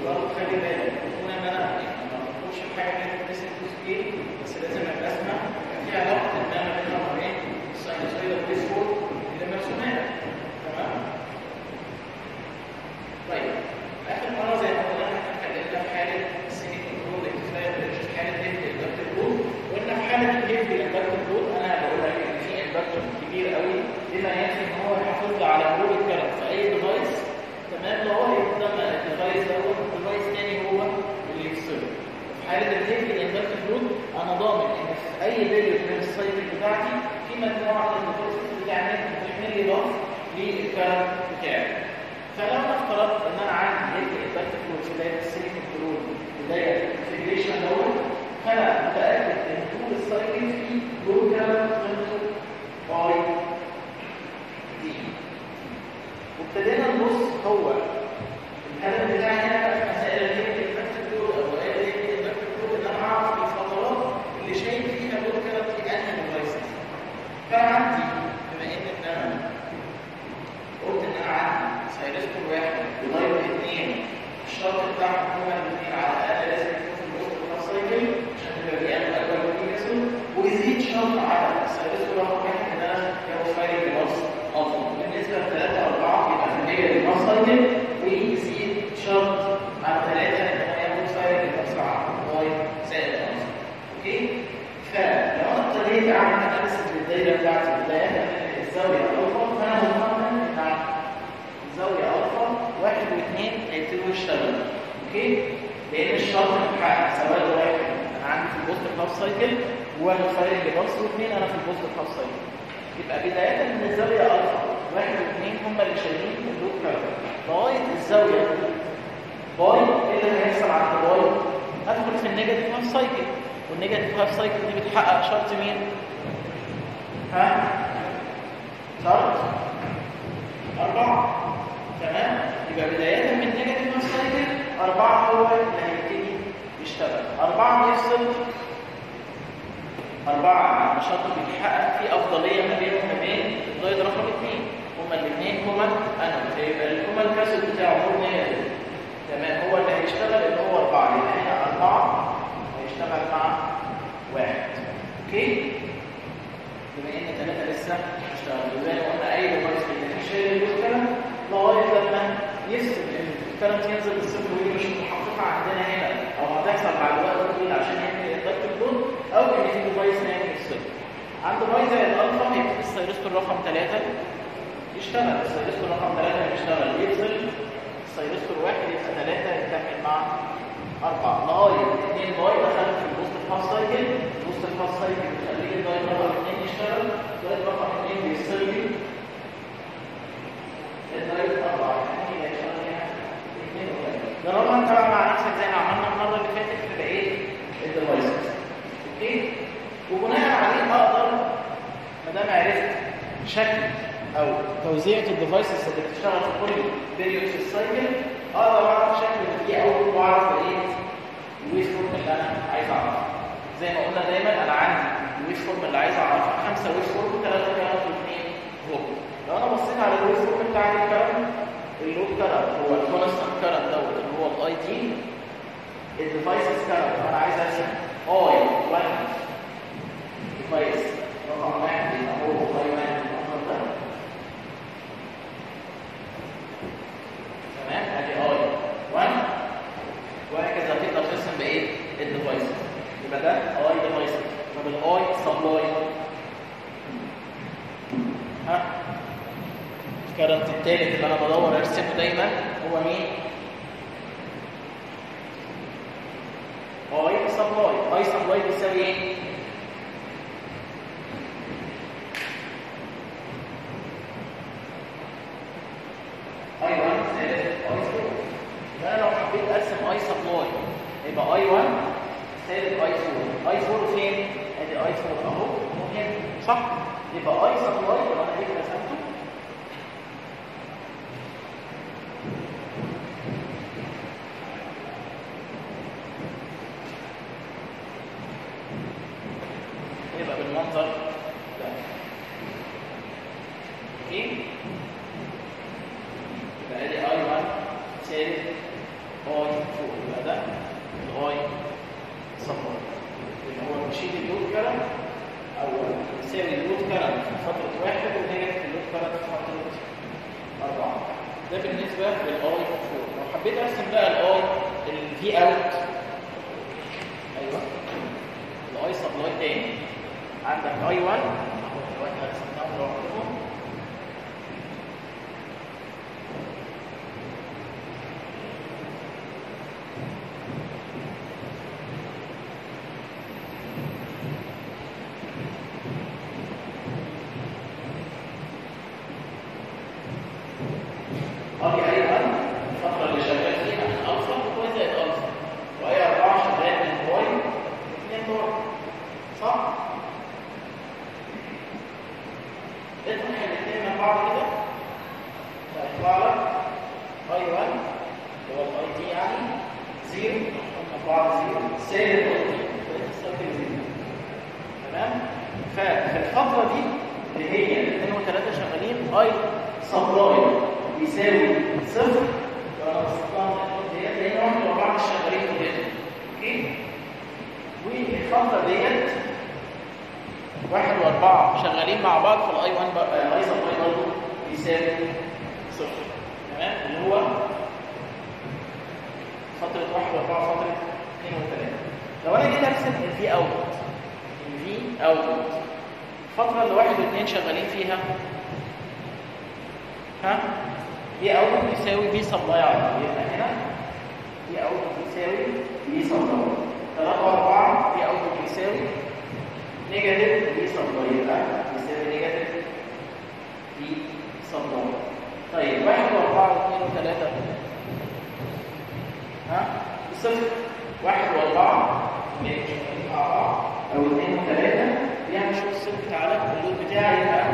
برضه خلي بالك يكون ان انا يعني ما بقولش حاجه كانت بتسال تو سكيل بس لازم الرسمه يبقى فيها علاقه ما بينها وما بين الساينوسويد والبيسفول اللي مرسومه لك تمام طيب اخر مره زي ما قلنا احنا اتكلمنا في حاله السينيك كنترول اكتفاء في حاله هيفي اندكتور لود وقلنا في حاله الهيفي اندكتور لود انا بقول لك ان في اندكتور كبير قوي بما يكفي ان هو يحافظ لي على فلو الكرنت في اي ديفايس تمام لو هو يقدم الديفايس دوت ديفايس تاني هو اللي يفصله في حاله الهيفي اندكتور لود انا ضامن ان في اي بيريود من السايكل بتاعتي في مجموعه من الديفايسز بتعمل بتحمل لي ضغط للكرنت بتاعي فلو انا افترضت ان انا عندي هيفي اندكتور لود في بدايه السيليك كنترول بدايه الانتجريشن دوت فانا متاكد ان طول السايكل في لود كرنت قيمته باي دي وابتدينا نبص هو الهدف بتاعي هنا بقى في مسائل الهيفي اندكتور لود او الهيفي اندكتور لود ان انا اعرف الفترات اللي شايف فيها لود كرنت في انهي ديفايسز فانا عندي بما ان انا قلت ان انا عندي سايلستور واحد ولايف اثنين الشرط بتاعهم هما الاثنين على الاقل لازم يكون في الوسط بتاع السايكل عشان تبقى بيعمل اكبر كونيكاسون ويزيد شرط على السايلستور رقم واحد ان انا ياخد فايل بلس افضل بالنسبه لثلاثه اربعه يبقى في المية بلس سايكل ويزيد شرط على ثلاثه ان هو ياخد فايل بلس واي زائد خمسه اوكي فلو انا ابتديت اعمل اناليسيس للدايره بتاعتي بدايه من الزاويه الالفا فانا مطمن ان زاوية ألفا واحد واثنين هيبتدوا يشتغلوا أوكي؟ لأن الشرط متحقق سواء واحد أنا عندي في البوست هاف سايكل وواحد فايرنج بلس واثنين أنا في البوست هاف سايكل يبقى بداية من الزاوية ألفا واحد واثنين هم اللي شايلين اللود كارت لغاية الزاوية باي إيه اللي هيحصل عند باي؟ أدخل في النيجاتيف هاف سايكل والنيجاتيف هاف سايكل دي بتحقق شرط مين؟ ها؟ شرط أربعة تمام يبقى بداية من نيجاتيف سايكل أربعة هو اللي هيبتدي يشتغل أربعة بيفصل أربعة النشاط بيتحقق في أفضلية ما بينه وما بين الضيد رقم اثنين هما الاثنين هما أنا يبقى هما الكاسل بتاعه هو نيجاتيف تمام هو اللي هيشتغل اللي هو أربعة يبقى هنا أربعة هيشتغل مع واحد أوكي بما إن ثلاثة لسه اشتغلوا زي ما قلنا أي ديفايس بيتشيل الكلام لغايه لما يفصل الكرنت ينزل للصفر ودي مش متحققه عندنا هنا او هتحصل بعد وقت طويل عشان يعمل اندكتور لود او ان في ديفايس نايم يفصل عند ديفايس زي الالفا هيبتدي السيرستور رقم 3 يشتغل السيرستور رقم 3 يشتغل يفصل السيرستور واحد يبقى 3 يكمل مع 4 لغايه 2 باي دخلت في البوست الخاص سايكل البوست الخاص سايكل بتخليه الدايت رقم 2 يشتغل الدايت رقم 2 بيفصل لي جربها انت بقى مع نفسك زي ما عملنا المره اللي فاتت في بقيه الديفايسز اوكي وبناء عليه اقدر ما دام عرفت شكل او توزيع الديفايسز اللي بتشتغل في كل بيريود في السايكل اقدر اعرف شكل دي او واعرف ايه الويف فورم اللي انا عايز اعرفها زي ما قلنا دايما انا عندي الويف فورم اللي عايز اعرفها خمسه ويف فورم ثلاثه كارت واثنين هوب لو انا بصيت على الويف فورم بتاع الكارت اللود كارت هو الكونستانت كارت دوت اللي هو الاي دي الديفايسز كارت انا عايز ارسم اي 1 ديفايس رقم واحد يبقى هو اي 1 الرقم ده تمام ادي اي 1 وهكذا تقدر ترسم بايه الديفايسز يبقى ده اي ديفايسز طب الاي سبلاي ها الكرنت الثالث اللي انا بدور ارسمه دايما هو مين؟ اي سبلاي اي سبلاي بيساوي ايه؟ اي 1 زائد اي 4 يبقى انا لو حبيت ارسم اي سبلاي يبقى اي 1 زائد اي 4 اي 4 فين؟ ادي اي 4 اهو هنا صح؟ يبقى اي سبلاي لو انا جيت رسمته يبقى بالمنظر ده اوكي يبقى ادي اي 1 سالب اي 4 سبلاي اللي هو بتشيل اللود كرنت او بتساوي اللود كرنت في فتره واحد ونيجاتيف اللود كرنت في فتره اربعه ده بالنسبه للاي 4 لو حبيت ارسم بقى الاي الفي اوت ايوه الاي سبلاي تاني عندك اي 1 اهو دلوقتي هرسمناهم لوحدهم ادي اي 1 الفتره اللي شغال فيها من الفا واي زائد الفا واي 4 شغال من واي 2 واي صح؟ اطرح الاثنين من بعض كده فيطلع لك اي 1 اللي هو الاي تي يعني زيرو من بعض زيرو سالب اي تي السايكل زيرو تمام؟ ففي الفتره دي اللي هي 2 و3 شغالين اي سبلاي يساوي صفر لان واحد واربعه مش شغالين كلنا اوكي والفتره ديت واحد واربعه شغالين مع بعض في الاي 1 اي سبلاي برضه يساوي صفر تمام اللي هو فتره واحد واربعه فتره اثنين وثلاثه لو انا جيت ارسم الفي اوت الفي اوت الفتره اللي واحد واثنين شغالين فيها ها في اوت يساوي في سبلاي على طول يبقى هنا في اوت يساوي في سبلاي 3 و4 في اوت يساوي نيجاتيف في سبلاي يبقى يساوي نيجاتيف في سبلاي طيب 1 و4 و2 و3 ها صفر 1 و4 مع بعض او 2 و3 يعني شوف الصفر تعالى اللود بتاعي يبقى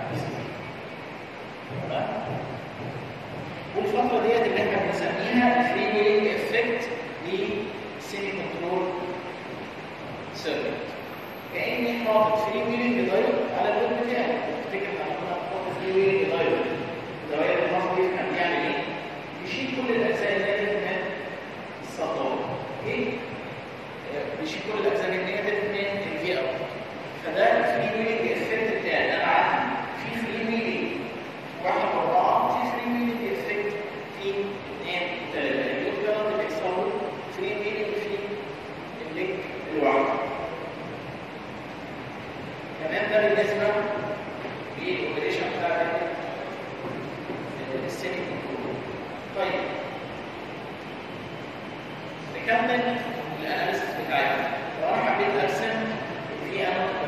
تمام والفتره ديت اللي احنا بنسميها الفري ويلنج افكت للسيمي كنترول سيركت كاني حاطط فري ويلنج دايود على اللود بتاعي تفتكر ان انا حاطط فري ويلنج دايود الدوائر الخاصه دي كان بيعمل ايه؟ بيشيل كل الاجزاء النيجاتيف من السطور اوكي؟ بيشيل كل الاجزاء النيجاتيف من الفي اوت فده الفري ويلنج افكت بتاعي انا عندي في فري ويلنج واحد واربعه في فري ويلنج افكت في اثنين وثلاثه اللود كارنت اللي بيحصل فري ويلنج في اللينك الواحد تمام ده بالنسبه للاوبريشن بتاع السيتي كنترول طيب نكمل الاناليسيس بتاعتنا لو انا حبيت ارسم في انوت بس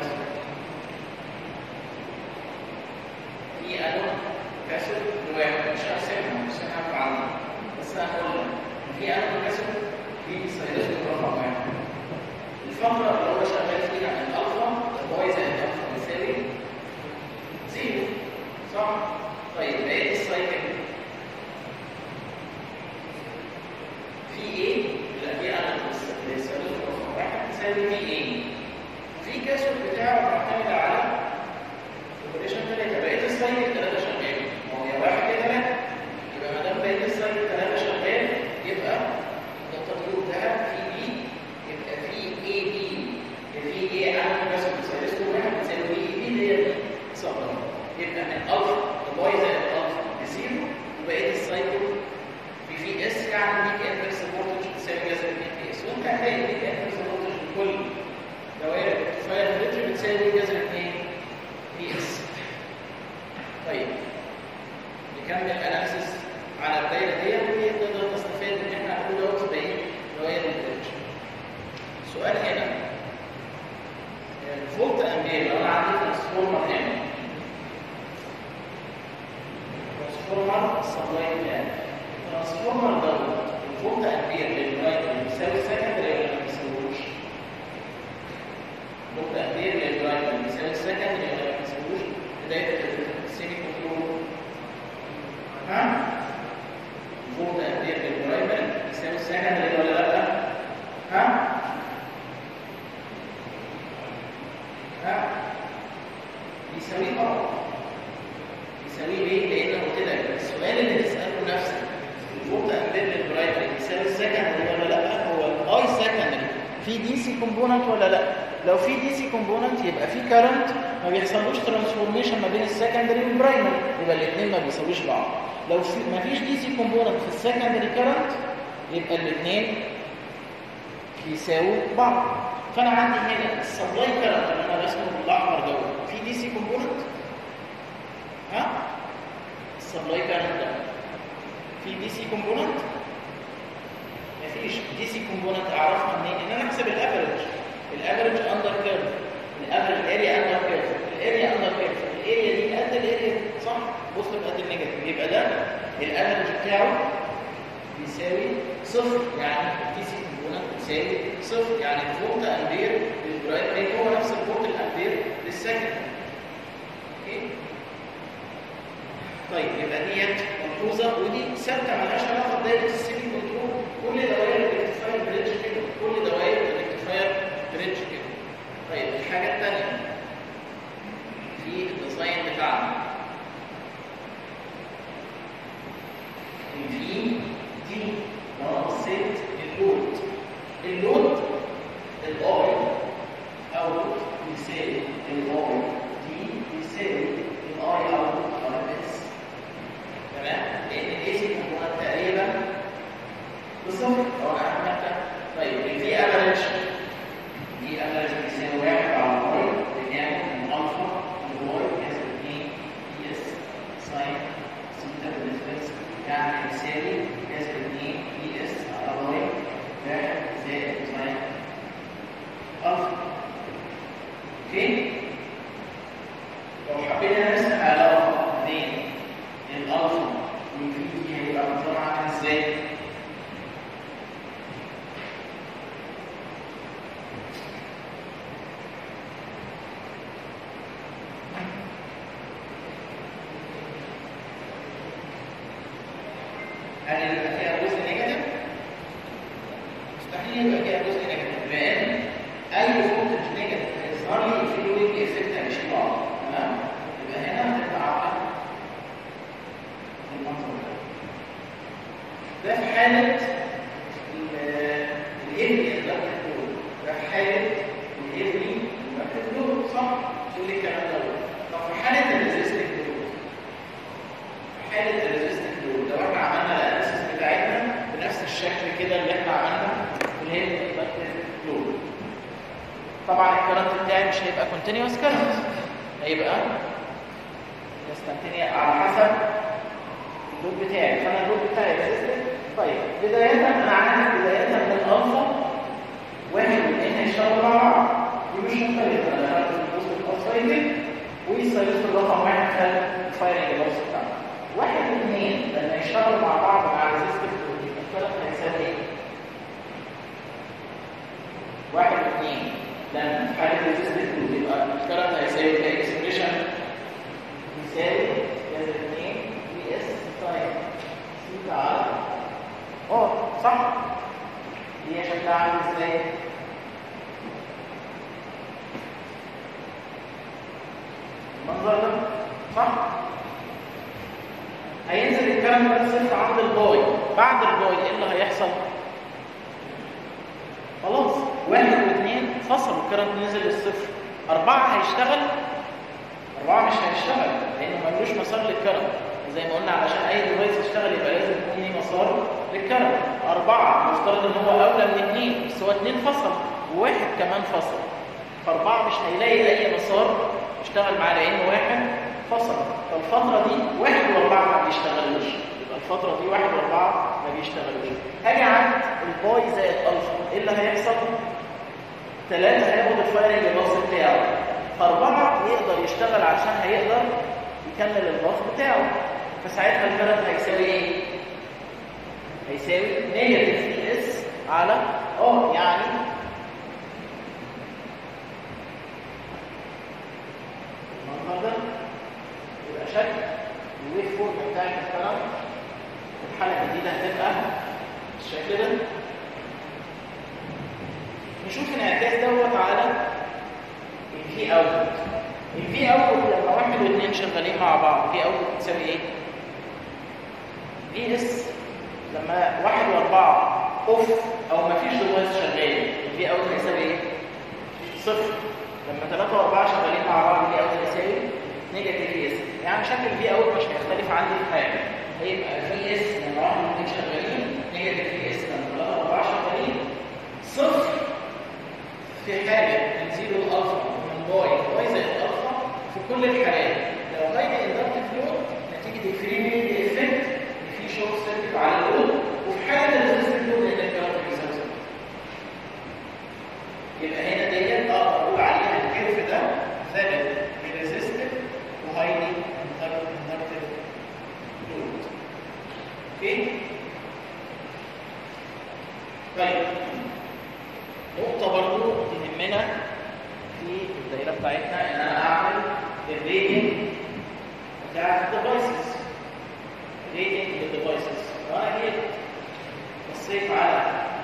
في انوت كاسيت واحد مش هرسمها مش هرسمها بس انا هقول لك في انوت كاسيت في سيلز رقم واحد الفتره اللي هو شغال فيها من الفا الواي زائد الفا بيساوي زيرو صح؟ طيب بقيت السايكل في ايه؟ لا في انا بس بيساوي رقم واحد تساوي في ايه؟ في كاسيت بتاعه معتمد على اوبريشن ثلاثه بقيت السايكل ثلاثه شغال ما هو يا واحد يا ثلاثه يبقى ما دام بقيت السايكل ثلاثه شغال يبقى التطبيق ده في بي يبقى في اي بي في ايه انا بس بتساوي واحد بتساوي بي بي اللي هي صفر يبقى من الفا الواي زائد الفا بزيرو وبقيت السايكل في في اس يعني بيك انفرس فولتج تساوي جذر 2 بي اس وانت هتلاقي بيك انفرس فولتج لكل دوائر الفاير فولتج بتساوي جذر 2 بي اس طيب نكمل اناليسيس على الدايره ديت وتقدر تستفاد من ان احنا هنقول دوت باقي دوائر الفولتج السؤال هنا الفولت امبير لو انا عندي ترانسفورمر هنا ترانسفورمر سبلاي بلان الترانسفورمر دوت الفولت امبير للرايت اللي بيساوي السكندري ولا في دي سي كومبوننت ولا لا لو في دي سي كومبوننت يبقى في كارنت ما بيحصلوش ترانسفورميشن ما بين السكندري والبرايمري يبقى الاثنين ما بيساويش بعض لو في ما فيش دي سي كومبوننت في السكندري كارنت يبقى الاثنين يساووا بعض فانا عندي هنا السبلاي كارنت اللي انا رسمه بالاحمر دوت في دي سي كومبوننت ها السبلاي كارنت ده في دي سي كومبوننت مفيش دي سي كومبوننت اعرفها منين ان انا احسب الافرج الافرج اندر كيرف الافرج اريا اندر كيرف الاريا اندر كيرف الاريا دي قد الاريا دي صح بوزيتيف قد النيجاتيف يبقى ده الافرج بتاعه بيساوي صفر يعني الدي سي كومبوننت بيساوي صفر يعني الفولت امبير للبرايمري هو نفس الفولت الامبير للسكند اوكي طيب يبقى ديت ملحوظه ودي ثابته مالهاش علاقه بدايه السيمي كنترول كل دوائر الاكتفاير بريدج كده كل دوائر الاكتفاير بريدج كده طيب الحاجه الثانيه في الديزاين بتاعنا في دي لو انا بصيت للود اللود الاي اوت بيساوي الاي دي بيساوي الاي اوت على اس تمام لان الاي سي كومبوننت تقريبا بصفر لو انا عملت طيب الفي افريج دي افريج بيساوي واحد على الواي بنعمل من الفا الواي يساوي 2 دي اس ساين سيتا بالنسبه لي يعني يساوي يساوي 2 دي اس على الواي واحد زائد ساين الفا اوكي لو حبينا نرسم علاقه بين الالفا والفي دي هيبقى منظرها عامل ازاي؟ هل يبقى فيها جزء نيجاتيف؟ مستحيل يبقى فيها جزء نيجاتيف لان اي فولتج نيجاتيف هيظهر لي في الويك افكت هيشيل بعض تمام؟ يبقى هنا هتبقى عامله المنظر ده ده في حاله الابني الباكت دول ده في حاله الابني الباكت دول صح؟ تقول لي الكلام ده طب في حاله الريزستنج دول في حاله الريزستنج دول لو احنا عملنا الاناليسيس بتاعتنا بنفس الشكل كده اللي احنا عملنا في الهيد الباكت دول طبعا الكرنت بتاعي مش هيبقى كونتينوس كرنت هيبقى يستنتني على حسب اللود بتاعي فانا اللود بتاعي ريزيستنت طيب بدايه انا عارف بدايه من الالفا واحد واثنين هيشتغلوا مع بعض دي مش مختلفه انا خدت البوست الاوسايتد والسايلست رقم واحد خد الفايرنج لوس بتاعنا واحد واثنين لما يشتغلوا مع بعض مع ريزيستنت الكرنت هيساوي ايه؟ واحد واثنين لما في حاله ريزيستنت يبقى الكرنت هيساوي الاكسبريشن يساوي كذا 2 بي اس ساين سيتا على اه صح هي شكلها عامل ازاي المنظر ده صح هينزل الكلام ده صفر عند الباي بعد الباي ايه اللي هيحصل خلاص واحد واثنين فصلوا الكرنت نزل للصفر أربعة هيشتغل أربعة مش هيشتغل لأنه ملوش مسار للكرنت زي ما قلنا علشان أي ديفايس يشتغل يبقى لازم يكون ليه مسار للكرنت أربعة مفترض إن هو أولى من اثنين بس هو اثنين فصل وواحد كمان فصل فأربعة مش هيلاقي أي مسار يشتغل معاه لأن واحد فصل فالفترة دي واحد وأربعة ما بيشتغلوش يبقى الفترة دي واحد وأربعة ما بيشتغلوش هاجي عند الباي زائد ألفا إيه اللي هيحصل؟ ثلاثة هياخد الفايرنج الباص بتاعه فأربعة يقدر يشتغل عشان هيقدر يكمل الباص بتاعه فساعتها الكرنت هيساوي ايه؟ هيساوي نيجاتيف دي اس على اه يعني المنظر ده يبقى شكل الويف فورم بتاعت الكرنت الحلقة الجديدة هتبقى بالشكل ده نشوف انعكاس دوت على الفي اوتبوت الفي اوتبوت لما واحد واثنين شغالين مع بعض في اوتبوت بتساوي ايه؟ في اس لما واحد واربعه اوف او مفيش ديفايس شغال الفي اوت هيساوي ايه؟ صفر لما 3 و4 شغالين مع بعض الفي اوت هيساوي نيجاتيف في اس يعني شكل الفي اوت مش هيختلف عندي في حاجه هيبقى في اس لما واحد واثنين شغالين نيجاتيف في اس لما 3 و4 شغالين صفر في حاله من زيرو الالفا ومن باي باي زائد الالفا في كل الحالات لو غايه اندكتيف لود نتيجه الفري ميل افكت في شورت سيركت على اللود وفي حاله الريزستنت لود لان الكلام بيساوي صفر يبقى هنا ديت اقدر اقول عليها الكيرف ده ثابت بريزستنت وهايلي اندكتيف لود اوكي طيب نقطة برضو تهمنا في الدائرة بتاعتنا ان انا اعمل الريتنج بتاع الديفايسز ريتنج للديفايسز وانا جيت بصيت على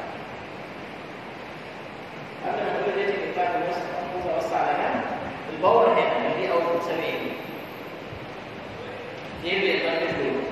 قبل ما اقول الريتنج بتاع الديفايسز انا بص على جنب الباور هنا دي اول بتساوي ايه؟ دي اللي يبقى دول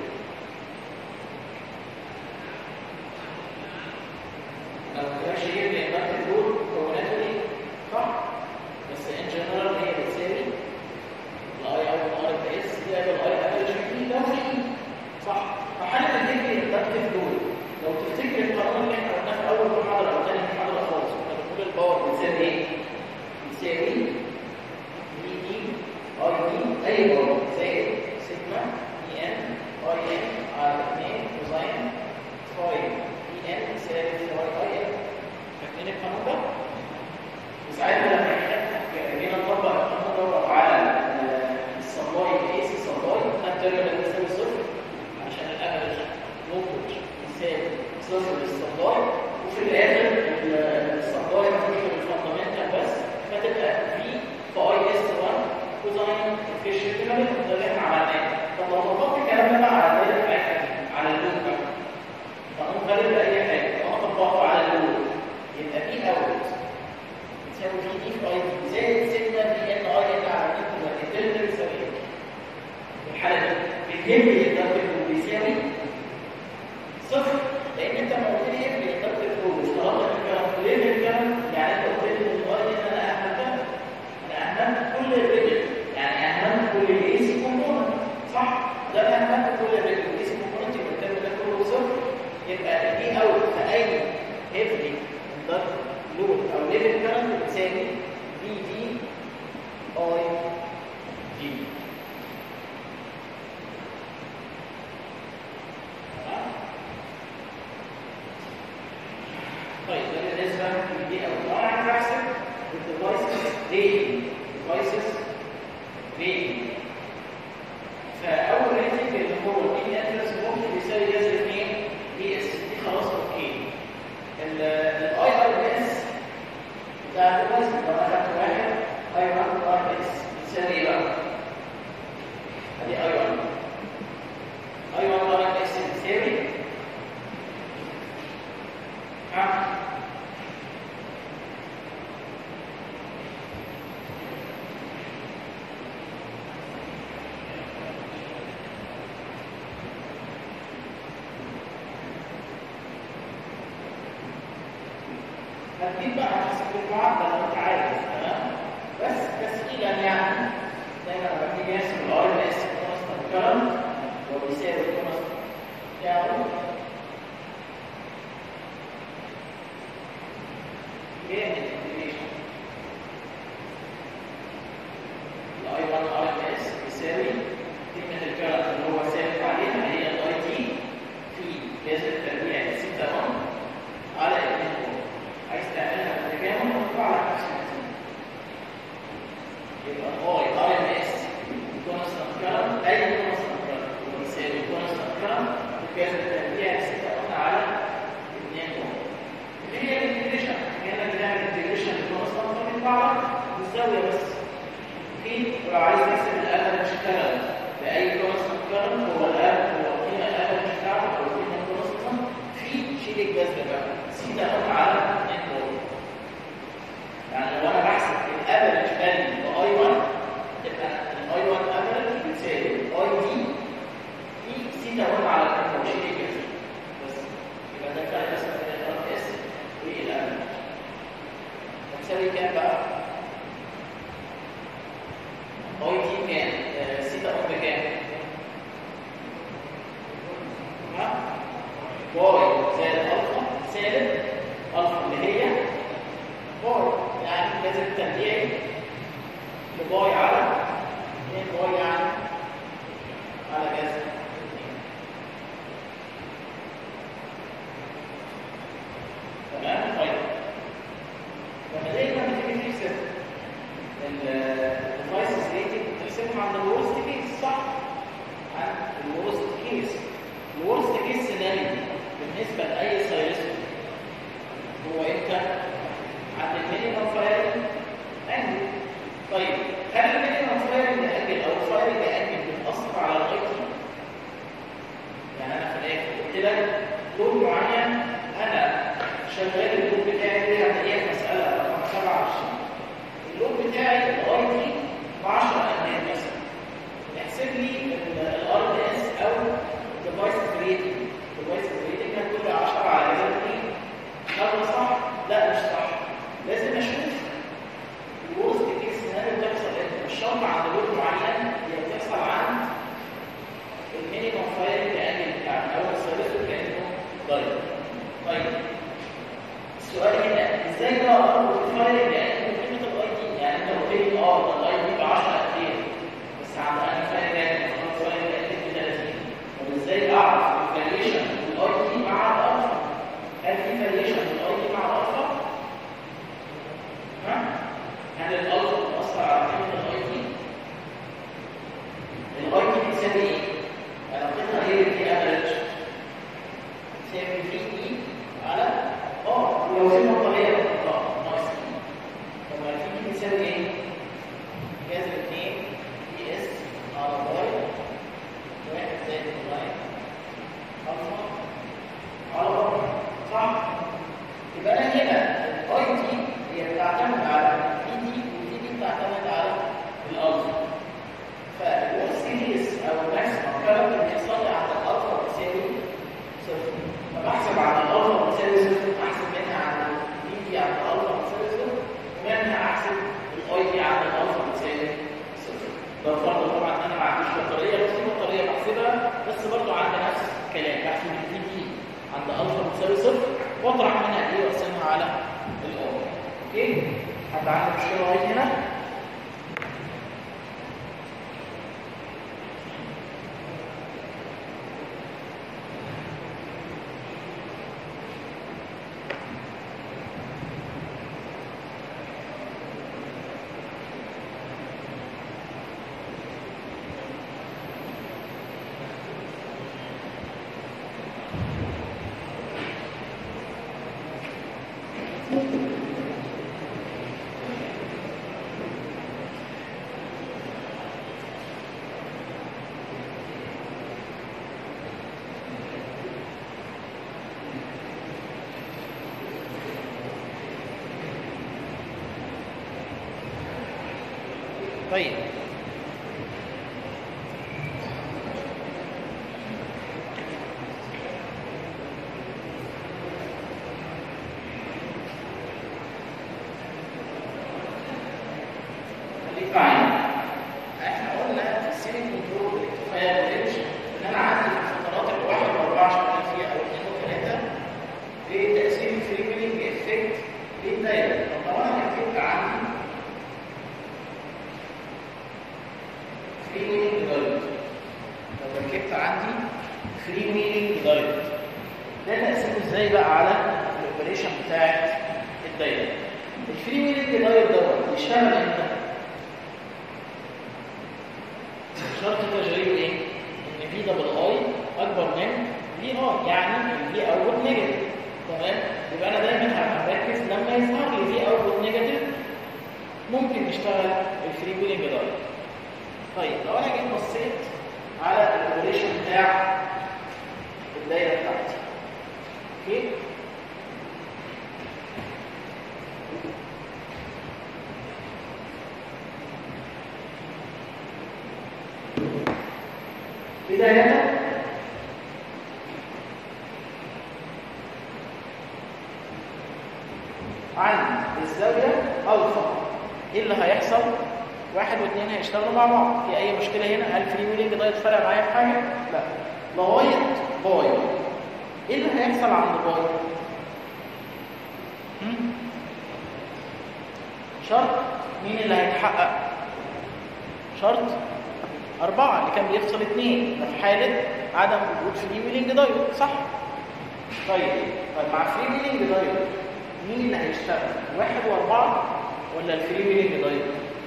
لو ما كانش يبقى يبقى دول مكوناته ايه؟ صح؟ بس ان جنرال هي بتساوي الاي او الار بي اس زائد الاي افريج في ده في صح؟ فحاله الديجري اندكتيف دول لو تفتكر القانون اللي احنا قلناه في اول محاضره او ثاني محاضره خالص كنا بنقول الباور بتساوي ايه؟ بتساوي دي دي اي دي اي باور زائد سيجما دي ان اي ان على 2 كوزين فاي دي ان يساوي فاي اي ان فاكرين القانون ده؟ وساعتها لما احنا جينا نطبق القانون دوت على السبلاي الاي سي سبلاي التيرمينال بتساوي صفر عشان الافرج فولتج يساوي صفر للسبلاي وفي الاخر السبلاي هتدخل الفاندامنتال بس فتبقى في في اي اس 1 كوزاين افيشنت ده اللي احنا عملناه طب لو طبقت الكلام ده بقى على الدايره بتاعتنا على اللود بقى قانون غالب لاي حاجه لو طبقته على اللود يبقى في اوت تساوي في دي في اي دي زائد سيجما دي ان اي ان على دي كلها الدلتا بتساوي ايه؟ في الحاله دي الهبل الدكتور بيساوي صفر لان انت لما قلت لي هبل الدكتور اشتغلت الكلام ليه الكلام يعني انت قلت لي ان الاي ان انا اهملتها انا اهملت كل الريجل يعني اهملت كل الاي سي كومبوننت صح؟ ده انا اهملت كل الريجل الاي سي كومبوننت يبقى الترم ده كله صفر يبقى دي اوت في اي هبل الدكتور لود او ليفل كارنت بتساوي في دي اي دي طيب ده بالنسبه لدي او لو انا عايز احسب الديفايسز ريتنج ديفايسز ريتنج فاول ريتنج اللي هو البي اتلس ممكن يساوي جذر 2 دي اس دي خلاص اوكي الاي ار اس بتاع الديفايس لو انا خدت واحد اي 1 ار اس بتساوي ايه بقى؟ ادي اي 1 اي 1 ار اس بتساوي ها هتجيب بقى حسب المعدل لو انت عايز تمام بس تسهيلا يعني دايما لما تيجي نحسب الار ال اس كونستنت كرنت هو بيساوي الكونستنت يعني جامد الانتجريشن الاي 1 ار ال اس بيساوي قيمه الكرنت اللي هو ثابت عليها هي الاي تي في جذر التربيع 6 1 على 2 عايز تعملها بالتجاهل وتطلع على نفس النتيجه يبقى اي ار ام اس كونستانت كارنت اي كونستانت كارنت بيساوي كونستانت كارنت بجذر التربيع 6 على 2 اللي هي الانتجريشن كانك بنعمل انتجريشن للكونستانت فبيطلع لك بالزاويه بس اوكي ولو عايز تحسب الافرج كارنت باي كونستانت كارنت هو الافرج هو القيمه الافرج بتاعته او القيمه الكونستانت في شيل الجذر بقى سيتا على 2 يعني لو انا بحسب الافرج فاليو باي 1 يبقى الاي 1 افرج بتساوي اي دي في سيتا 1 على 2 وشيل الجذر بس يبقى ده فرق بس بين الار اس باي على 2 باي يعني على جذر تمام طيب لما دايما بتيجي تحسب الديفايسز ريتنج بتحسبها عند الورست كيس صح؟ عن الورست كيس الورست كيس سيناريو بالنسبه لاي سايرسون هو امتى؟ عند المينيمم فايرنج انجل طيب هل المينيمم فايرنج انجل او الفايرنج انجل بتاثر على الاي تي؟ يعني انا في الاخر قلت لك لون معين انا شغال اللون بتاعي دي هتلاقيها مساله رقم 27 اللون بتاعي الاي تي ب 10 امام مثلا احسب لي الار دي اس او ديفايس ريتنج ديفايس ريتنج هتقول لي 10 على جذر 2 هل ده صح؟ لا مش صح لازم اشوف الورست كيس سيناريو بتحصل امتى مش شرط عند لون معين هي بتحصل عند المينيمم فايرنج انجل بتاعنا او السيرفيس كانه دايركت طيب السؤال هنا ازاي بقى اربط الفايرنج انجل بقيمه الاي دي يعني انت قلت لي اه ده الاي دي ب 10 امبير بس عند انا فايرنج انجل خلاص فايرنج انجل ب 30 طب ازاي اعرف الفاريشن الاي دي مع الالفا هل في فاريشن الاي دي مع الالفا؟ ها؟ هل الالفا بتاثر على قيمه الاي دي؟ الاي دي بتساوي ايه؟ علاقتها هي دي افريج تساوي في اي على اه ولو في بطاريه اه ناقص اي طب ما في دي بتساوي ايه؟ جذر 2 دي اس على باي واحد زائد لاين الفا على باي صح؟ يبقى انا هنا الاي دي هي بتعتمد على في دي وفي دي بتعتمد على الالفا فالورست كيس او الماكسيمم كاركتر بيحصل لي عند الالفا بتساوي صفر فبحسب عند الالفا بتساوي صفر احسب منها عند البي دي عند الالفا بتساوي صفر ومنها احسب الاي دي عند الالفا بتساوي صفر ده فرض طبعا انا ما عنديش بطاريه بس في بطاريه بحسبها بس برضه عندي نفس الكلام بحسب البي دي عند الفا بتساوي صفر واطرح منها ايه واقسمها على الاي اوكي حد عنده مشكله لغايه هنا؟ طيب خليك معايا احنا قلنا في السيني كنترول الاكتفاء رينج ان انا عندي في الفترات الواحد واربعه شغال فيها او اثنين وثلاثه بتاثير الفري ويلنج افكت للدايره طب لو انا ركبت عندي فري ويلنج دايركت لو ركبت عندي فري ويلنج دايركت ده تاثيره ازاي بقى على الاوبريشن بتاعت الدايره الفري ويلنج دايركت دوت بيشتغل امتى؟ شرط تشغيله ايه؟ ان في دبل اي اكبر من في ار يعني في اوتبوت نيجاتيف تمام؟ يبقى انا دايما هبقى مركز لما يظهر لي في اوتبوت نيجاتيف ممكن نشتغل الفري ويلنج دايركت طيب لو انا جيت بصيت على الاوبريشن بتاع الدايره بتاعتي اوكي بدايه عندي الزاويه الفا ايه اللي هيحصل واحد واثنين هيشتغلوا مع بعض في اي مشكله هنا هل فري ويلنج ده يتفرق معايا في حاجه لا لغايه باي ايه اللي هيحصل عند باي هم؟ شرط مين اللي هيتحقق شرط أربعة اللي كان بيفصل اثنين ده في حالة عدم وجود فري ويلنج دايود صح؟ طيب طيب مع فري ويلنج دايود مين اللي هيشتغل؟ واحد وأربعة ولا الفري ويلنج دايود؟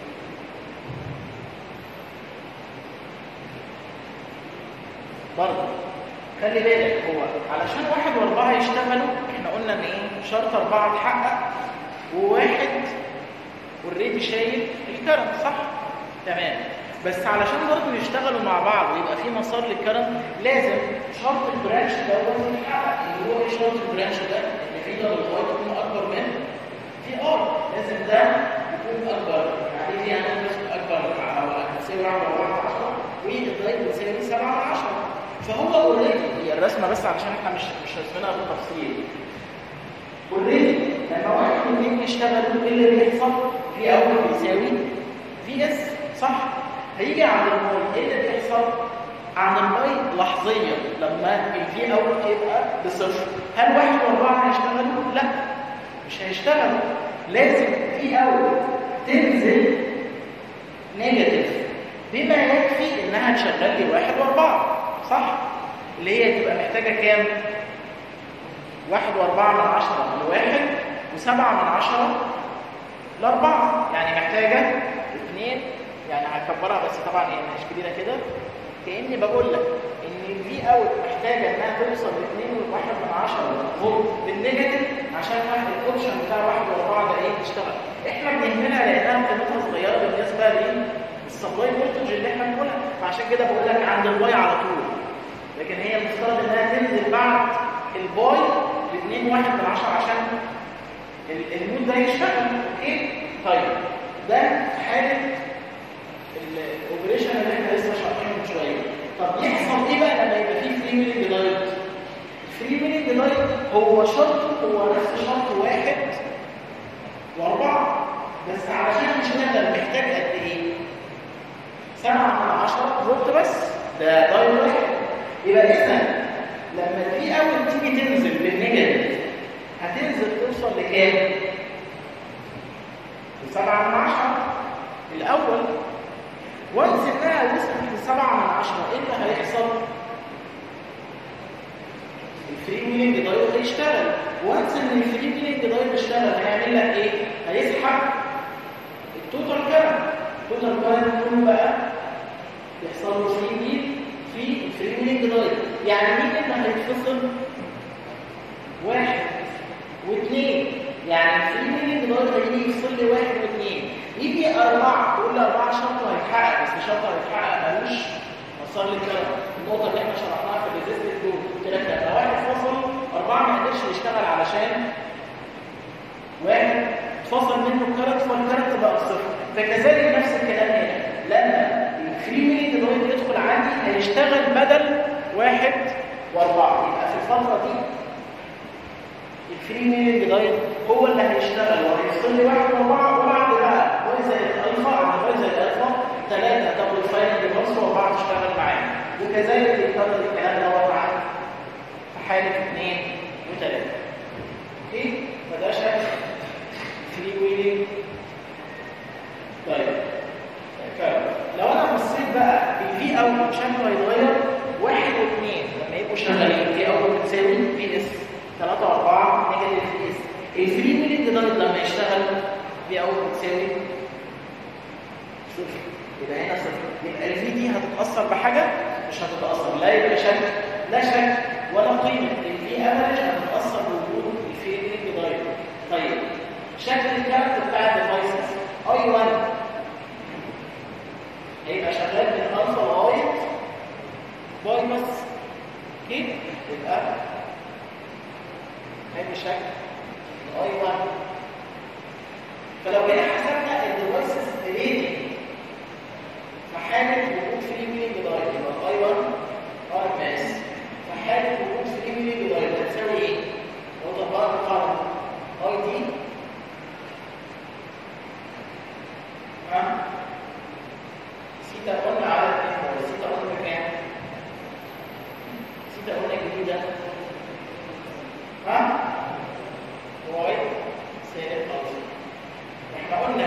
برضه خلي بالك هو علشان واحد واربعه يشتغلوا احنا قلنا ان ايه شرط اربعه اتحقق وواحد اوريدي شايل الكرنت صح؟ تمام بس علشان برضه يشتغلوا مع بعض ويبقى في مسار للكرنت لازم شرط البرانش ده لازم يتحقق اللي هو ايه شرط البرانش ده؟ ان في دبل واي تكون اكبر من في ار لازم ده يكون اكبر يعني دي يعني لازم اكبر او هتساوي 1 على 10 والدايت بتساوي 7 على 10 فهو اوريدي هي الرسمه بس علشان احنا مش مش راسمينها بالتفصيل اوريدي لما واحد واثنين يشتغلوا ايه اللي بيحصل؟ في اول بيساوي في اس صح؟ هيجي عند الباي ايه اللي بيحصل؟ عند الباي لحظيا لما الفي اوت يبقى بصفر هل واحد واربعه هيشتغلوا؟ لا مش هيشتغلوا لازم في اوت تنزل نيجاتيف بما يكفي انها تشغل لي واحد واربعه صح؟ اللي هي تبقى محتاجة كام؟ واحد واربعة من عشرة لواحد وسبعة من عشرة لأربعة يعني محتاجة اثنين يعني هكبرها بس طبعا هي مش كبيرة كده كأني بقول لك إن الفي أوت محتاجة إنها توصل لاثنين وواحد من عشرة فولت بالنيجاتيف عشان واحد الأوبشن بتاع واحد واربعة ده إيه يشتغل إحنا بنهملها لأنها قيمتها صغيرة بالنسبة للسبلاي فولتج اللي إحنا بنقولها فعشان كده بقول لك عند الباي على طول لكن هي المفترض انها تنزل بعد الباي ب 2 1 من 10 عشان المود ده يشتغل اوكي طيب ده حاله الاوبريشن اللي احنا لسه شرحينه من شويه طب يحصل ايه بقى لما يبقى فيه فري ويلنج دايت الفري ويلنج دايت هو شرط هو نفس شرط واحد واربعه بس علشان يشتغل محتاج قد ايه؟ 7 من 10 فولت بس ده دايت واحد يبقى اذا لما الفي اول تيجي تنزل بالنيجاتيف هتنزل توصل لكام؟ لسبعة من عشرة الأول وانس انها وصلت لسبعة من عشرة ايه اللي هيحصل؟ الفري ويلنج دايود هيشتغل وانس ان الفري ويلنج دايود اشتغل هيعمل لك ايه؟ هيسحب التوتال كارنت التوتال كارنت كله بقى يحصل له فري ويل في الفري ويلنج دايت يعني مين اللي هيتفصل واحد واثنين يعني الفري ويلنج دايت هيجي يفصل لي واحد واثنين يجي اربعه تقول لي اربعه شرط هيتحقق بس شرط هيتحقق ملوش مسار للكلام النقطه اللي احنا شرحناها في الريزيستنس دول قلت لك لما واحد فصل اربعه ما قدرش يشتغل علشان واحد اتفصل منه الكارت فالكارت بقى بصفر فكذلك نفس الكلام هنا لما الفري ويلنج دايت يدخل عندي هيشتغل بدل واحد واربعه يبقى في الفتره دي الفري ويلنج دايت هو اللي هيشتغل وهيفصل لي واحد واربعه وبعد بقى واي زائد الفا عند واي زائد الفا ثلاثه تاخد الفاينل بلس واربعه تشتغل معايا وكذلك يكرر الكلام دوت معاك في حاله اثنين وثلاثه اوكي فده شكل فري ويلنج طيب لو انا بصيت بقى الفي اوت شكله هيتغير واحد واثنين لما يبقوا شغالين في اوت بتساوي في اس 3 و4 نيجاتيف في اس الفري ويلنج دايت لما يشتغل في اوت بتساوي صفر يبقى هنا صفر يبقى الفي دي هتتاثر بحاجه مش هتتاثر لا يبقى شكل لا شكل ولا قيمه الفي افريج هتتاثر بوجود الفري ويلنج دايت طيب شكل الكارت بتاع الديفايسز اي 1 هيبقى شغال من الفا لغايه باي بس اوكي يبقى هادي شكل اي 1 فلو جينا حسبنا الديفايسز ريتنج في حاله وجود فري ويلنج دايت يبقى اي 1 ار ماس في حاله وجود فري ويلنج دايت هتساوي ايه؟ لو طبقنا القاعده اي دي ها سيتا قلنا على اثنين ولا سيتا قلنا كام؟ سيتا قلنا جديدة ها؟ واي سالب ألفا احنا قلنا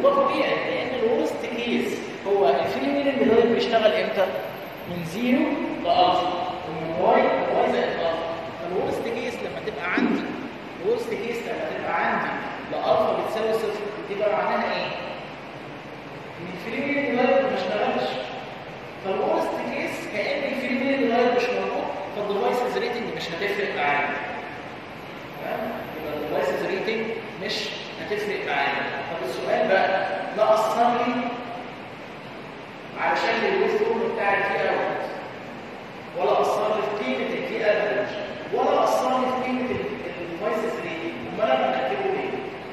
وده طبيعي لان الورست كيس هو الفري ويلنج دايت بيشتغل امتى؟ من زيرو لالفا ومن واي واي زائد الفا فالورست كيس لما تبقى عندي الورست كيس لما تبقى عندي لالفا بتساوي صفر بتبقى معناها ايه؟ ان الفري ويلنج دايت ما اشتغلش فالورست كيس كان الفري ويلنج دايت مش موجود فالديفايسز ريتنج مش هتفرق معايا تمام؟ يبقى الديفايسز ريتنج مش هتفرق معايا طب السؤال بقى ده اثر لي على شكل الويف فورم بتاع الفي اوت ولا اثر لي في قيمه الفي افريج ولا اثر لي في قيمه الديفايسز ريتنج امال انا مركبه ليه؟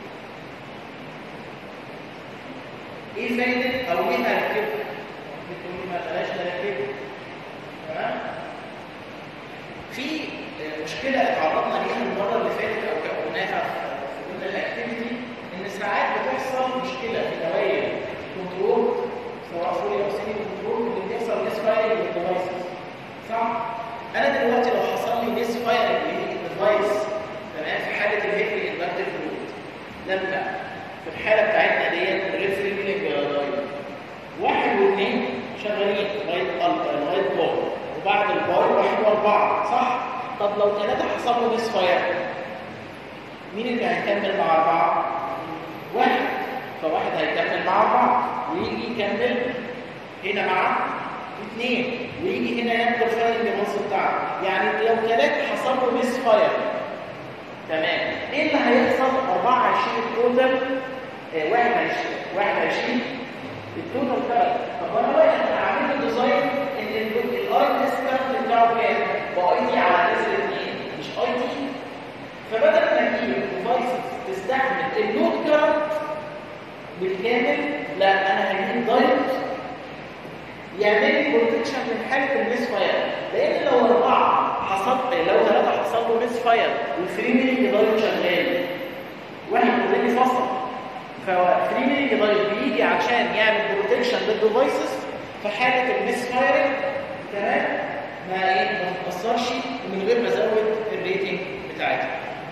ايه فايده او ليه هركبه؟ بتقول لي ما بلاش نركبه تمام؟ في مشكله اتعرضنا ليها المره اللي فاتت او كوناها في ضمن الاكتيفيتي ان ساعات بتحصل مشكله في دوائر كنترول سواء فولي او سيمي كنترول اللي بيحصل ميس فايرنج للديفايسز صح؟ انا دلوقتي لو حصل لي ميس فايرنج للديفايس تمام في حاله الهيفي اندكتيف لود لما في الحاله بتاعتنا ديت الريد فري ميلينج واحد واثنين شغالين لغايه لغايه بار وبعد البار واحد واربعه صح؟ طب لو ثلاثه حصل له ميس فايرنج مين اللي هيكمل مع أربعة؟ واحد فواحد هيكمل مع أربعة ويجي يكمل هنا مع اثنين ويجي هنا ينقل فايل للنص بتاعه يعني لو ثلاثة حصل له ميس فاير تمام ايه اللي هيحصل 24 التوتال آه 21 21 التوتال بتاعه طب انا بقى انا عامل ديزاين ان الاي اس كارت بتاعه كام؟ باي دي على اساس اثنين مش اي دي فبدل ما اجيب ديفايسز تستحمل اللود كارت بالكامل لا انا هجيب دايركت يعمل لي بروتكشن من حاله الميس فاير لان لو اربعه حصل لو ثلاثه حصل له ميس فاير والفري ميلينج دايركت شغال واحد اوريدي فصل ففري ميلينج دايركت بيجي عشان يعمل بروتكشن للديفايسز في حاله الميس فايرنج تمام ما ايه ما تتاثرش ومن غير ما ازود الريتنج بتاعتها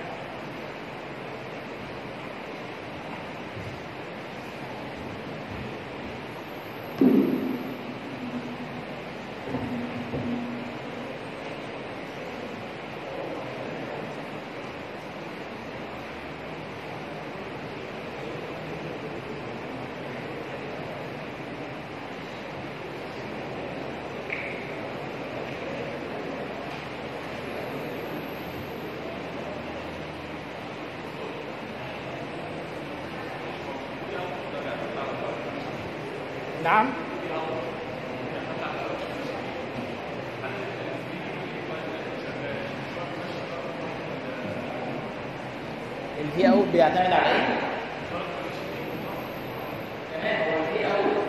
نعم الفي اوت بيعتمد على ايه؟ تمام هو الفي اوت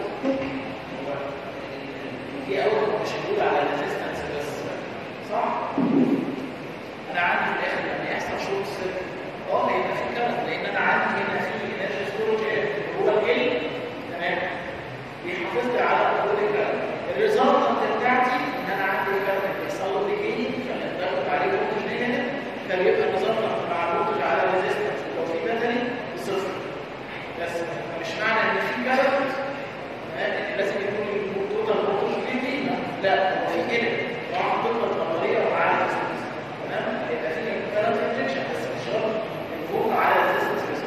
الفي اوت مش هيقول على الريزيستنس بس صح؟ انا عندي في الاخر لما يحصل شورت سيركت اه هيبقى في كارت لان انا عندي هنا في انرجي ستورج هو ال تمام بيحافظ لي على حدود الكارت الريزلت بتاعتي ان انا عندي الكارت بيحصل له ديكي فباخد عليه فولتج نيجاتيف فبيبقى الريزلت مع الفولتج على ريزيستنس ولو في باتري بصفر بس مش معنى ان في كارت لازم يكون التوتال فولتج 50 لا هو في كده راح حاطط لك بطاريه ومعاها ريزيستنس تمام هيبقى في كارت انجكشن بس مش شرط الفولت على ريزيستنس بس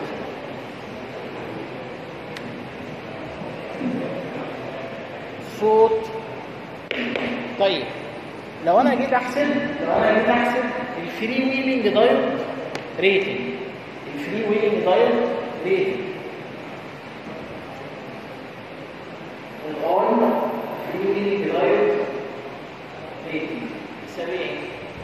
صوت طيب لو انا جيت احسب لو انا جيت احسب الفري ويلنج دايت ريتنج الفري ويلنج دايت ريتنج الاون فري ويلنج دايت ريتنج يساوي ايه؟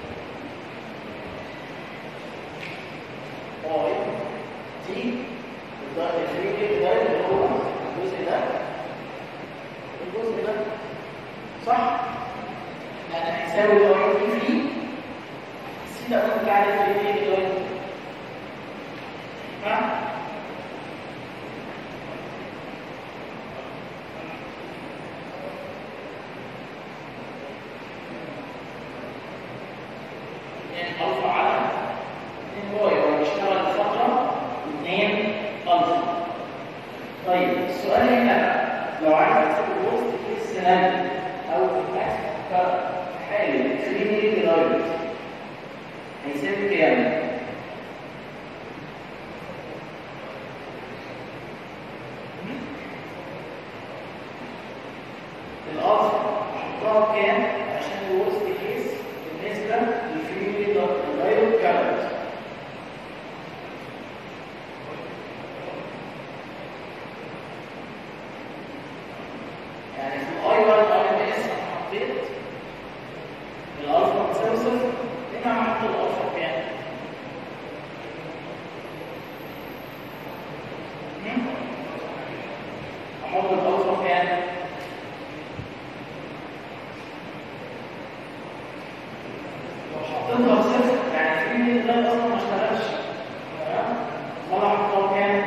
اي دي الفري ويلنج دايت اللي هو الجزء ده الجزء ده صح؟ يعني هيساوي الاي دي في سي ده بتاع الفريق الاي ها؟ يعني الفا على 2 واي هو بيشتغل فتره 2 الفا طيب السؤال هنا بقى، لو عايز احسب الوسط كيس سيناريو او احسب حالة 3 ملي دايركت هيساوي كام؟ الأصل احطها بكام عشان الوسط كيس بالنسبة للفري ملي دايركت كارنت يعني في الاي 1 اي ام اس انا حطيت الالفا بتساوي صفر هنا هحط الالفا بكام؟ هم؟ احط الالفا بكام؟ لو حطيتها بصفر يعني في مين ده اصلا ما اشتغلش تمام؟ امال هحطها بكام؟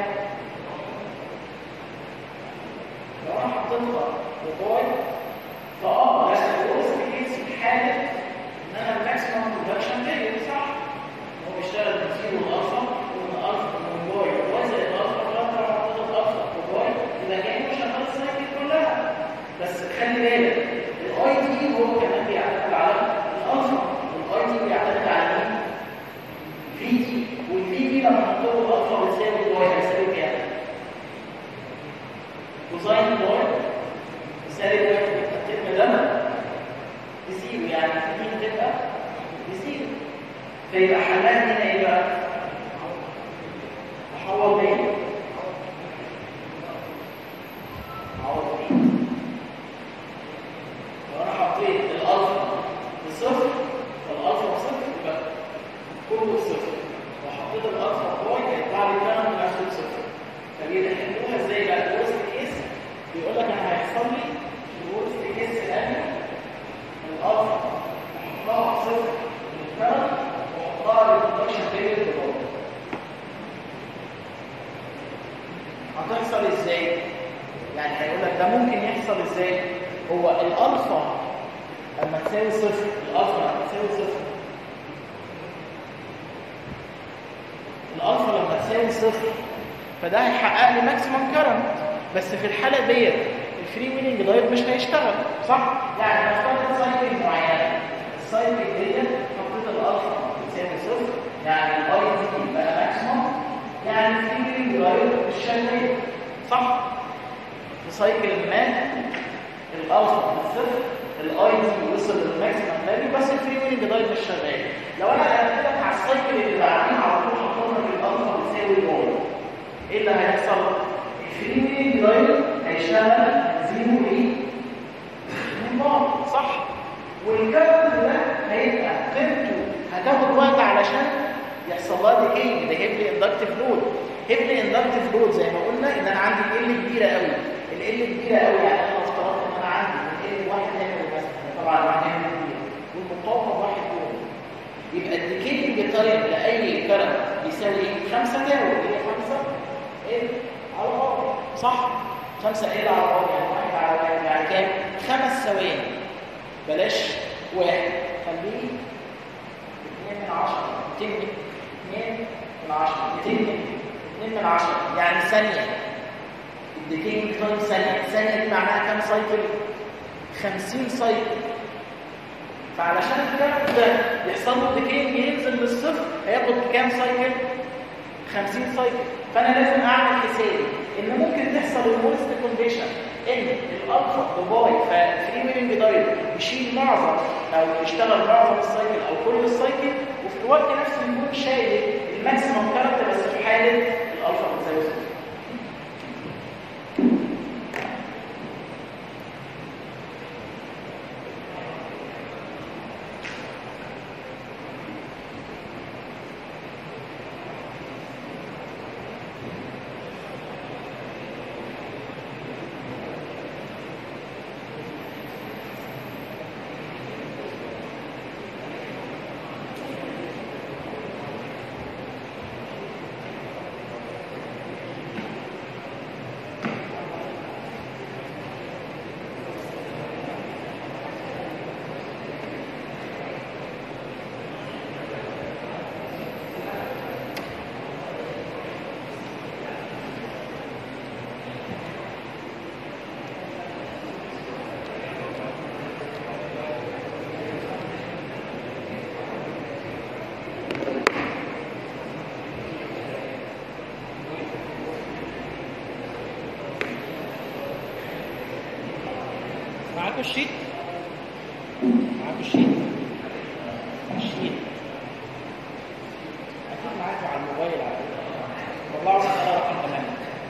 لو انا حطيتها بباي فاه بس الورست كيس في حاله ان انا الماكسيمم برودكشن بيريد صح؟ هو بيشتغل من زيرو لالفا ومن الفا من باي باي زائد الفا فلما لو حطيت الالفا بباي يبقى كانه شغال السايكل كلها بس خلي بالك الاي دي هو كمان بيعتمد على الالفا والاي دي بيعتمد على مين؟ في دي والفي دي لما احط له الالفا بتساوي باي هيساوي كام؟ كوزاين باي سالب واحد الترم ده بزيرو يعني دي هتبقى بزيرو فيبقى حلها هنا ايه بقى؟ احول بين اعوض بين لو انا حطيت الالفا بصفر فالالفا بصفر يبقى كله بصفر لو حطيت الالفا بواي هيطلع لي الكلام نفسه بصفر فبيبقى حلوها ازاي بقى؟ الورست كيس بيقول لك انا هيحصل لي الورست كيس الان الالفا احطها بصفر للكرم واحطها للبرودكشن بيريد ببعض هتحصل ازاي؟ يعني هيقول لك ده ممكن يحصل ازاي؟ هو الالفا لما تساوي صفر الالفا لما تساوي صفر الالفا لما تساوي صفر فده هيحقق لي ماكسيمم كرنت بس في الحاله ديت الفري ويلنج دايت مش هيشتغل صح؟ يعني نفترض سايكل معينه السايكل ديت حطيت الالفا بتساوي صفر يعني الاي دي بقى ماكسيمم يعني الفري ويلنج دايت مش شغال صح؟ في سايكل ما الالفا بالصفر الاي دي وصل للماكسيمم فاليو بس الفري ويلنج دايت مش شغال لو انا قلت لك على السايكل اللي بعدين على طول حطينا في الالفا بتساوي واي ايه اللي هيحصل؟ الفري ويلنج دايت هيشتغل زيرو ايه؟ من بعض صح؟ والكارت ده هيبقى قيمته هتاخد وقت علشان يحصل لها ديكينج ده هيبلي اندكتيف لود هيبلي اندكتيف لود زي ما قلنا ان انا عندي ال كبيره قوي ال كبيره قوي يعني انا افترضت ان انا عندي ال واحد هنا بس طبعا واحد هنا كبير والمقاومه واحد دول يبقى الديكينج تايم لاي كرنت بيساوي ايه؟ 5 تاو اللي هي 5 ال على بعض صح؟ 5 ال على بعض يعني واحد على واحد يعني كام؟ خمس ثواني بلاش واحد خليه 2 من 10 200 2 من 10 200 2 من 10 يعني ثانية الديكينج تايم ثانية ثانية دي معناها كام سايكل؟ 50 سايكل فعلشان الكلام ده يحصل له ديكينج ينزل للصفر هياخد كام سايكل؟ 50 سايكل فانا لازم اعمل حسابي ان ممكن تحصل الورست كونديشن ان الالفا بباي فالفري ويلنج دايت يشيل معظم او يشتغل معظم السايكل او كل السايكل وفي الوقت نفسه يكون شايل الماكسيمم كارت بس في حاله الالفا بتساوي صفر معاكم الشيت معاكم الشيت الشيت اكيد معاكم على الموبايل على فكره طلعوا مساله رقم 8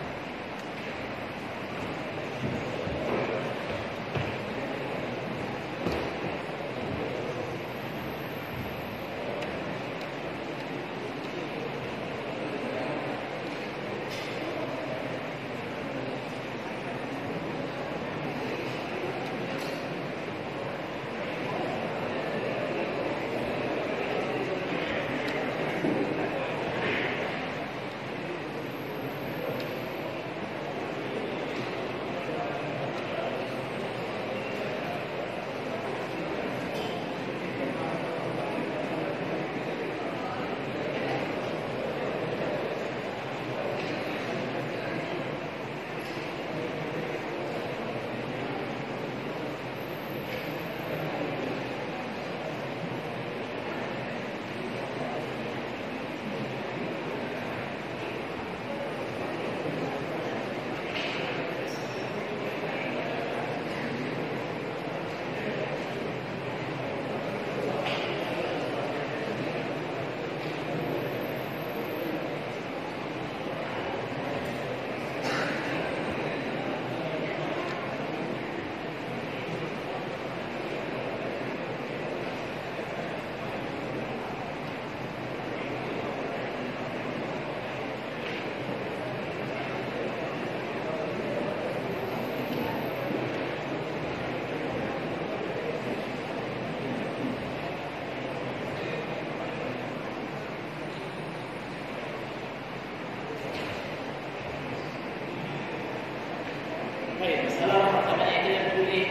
طيب مسألة رقم 8 كده بتقول ايه؟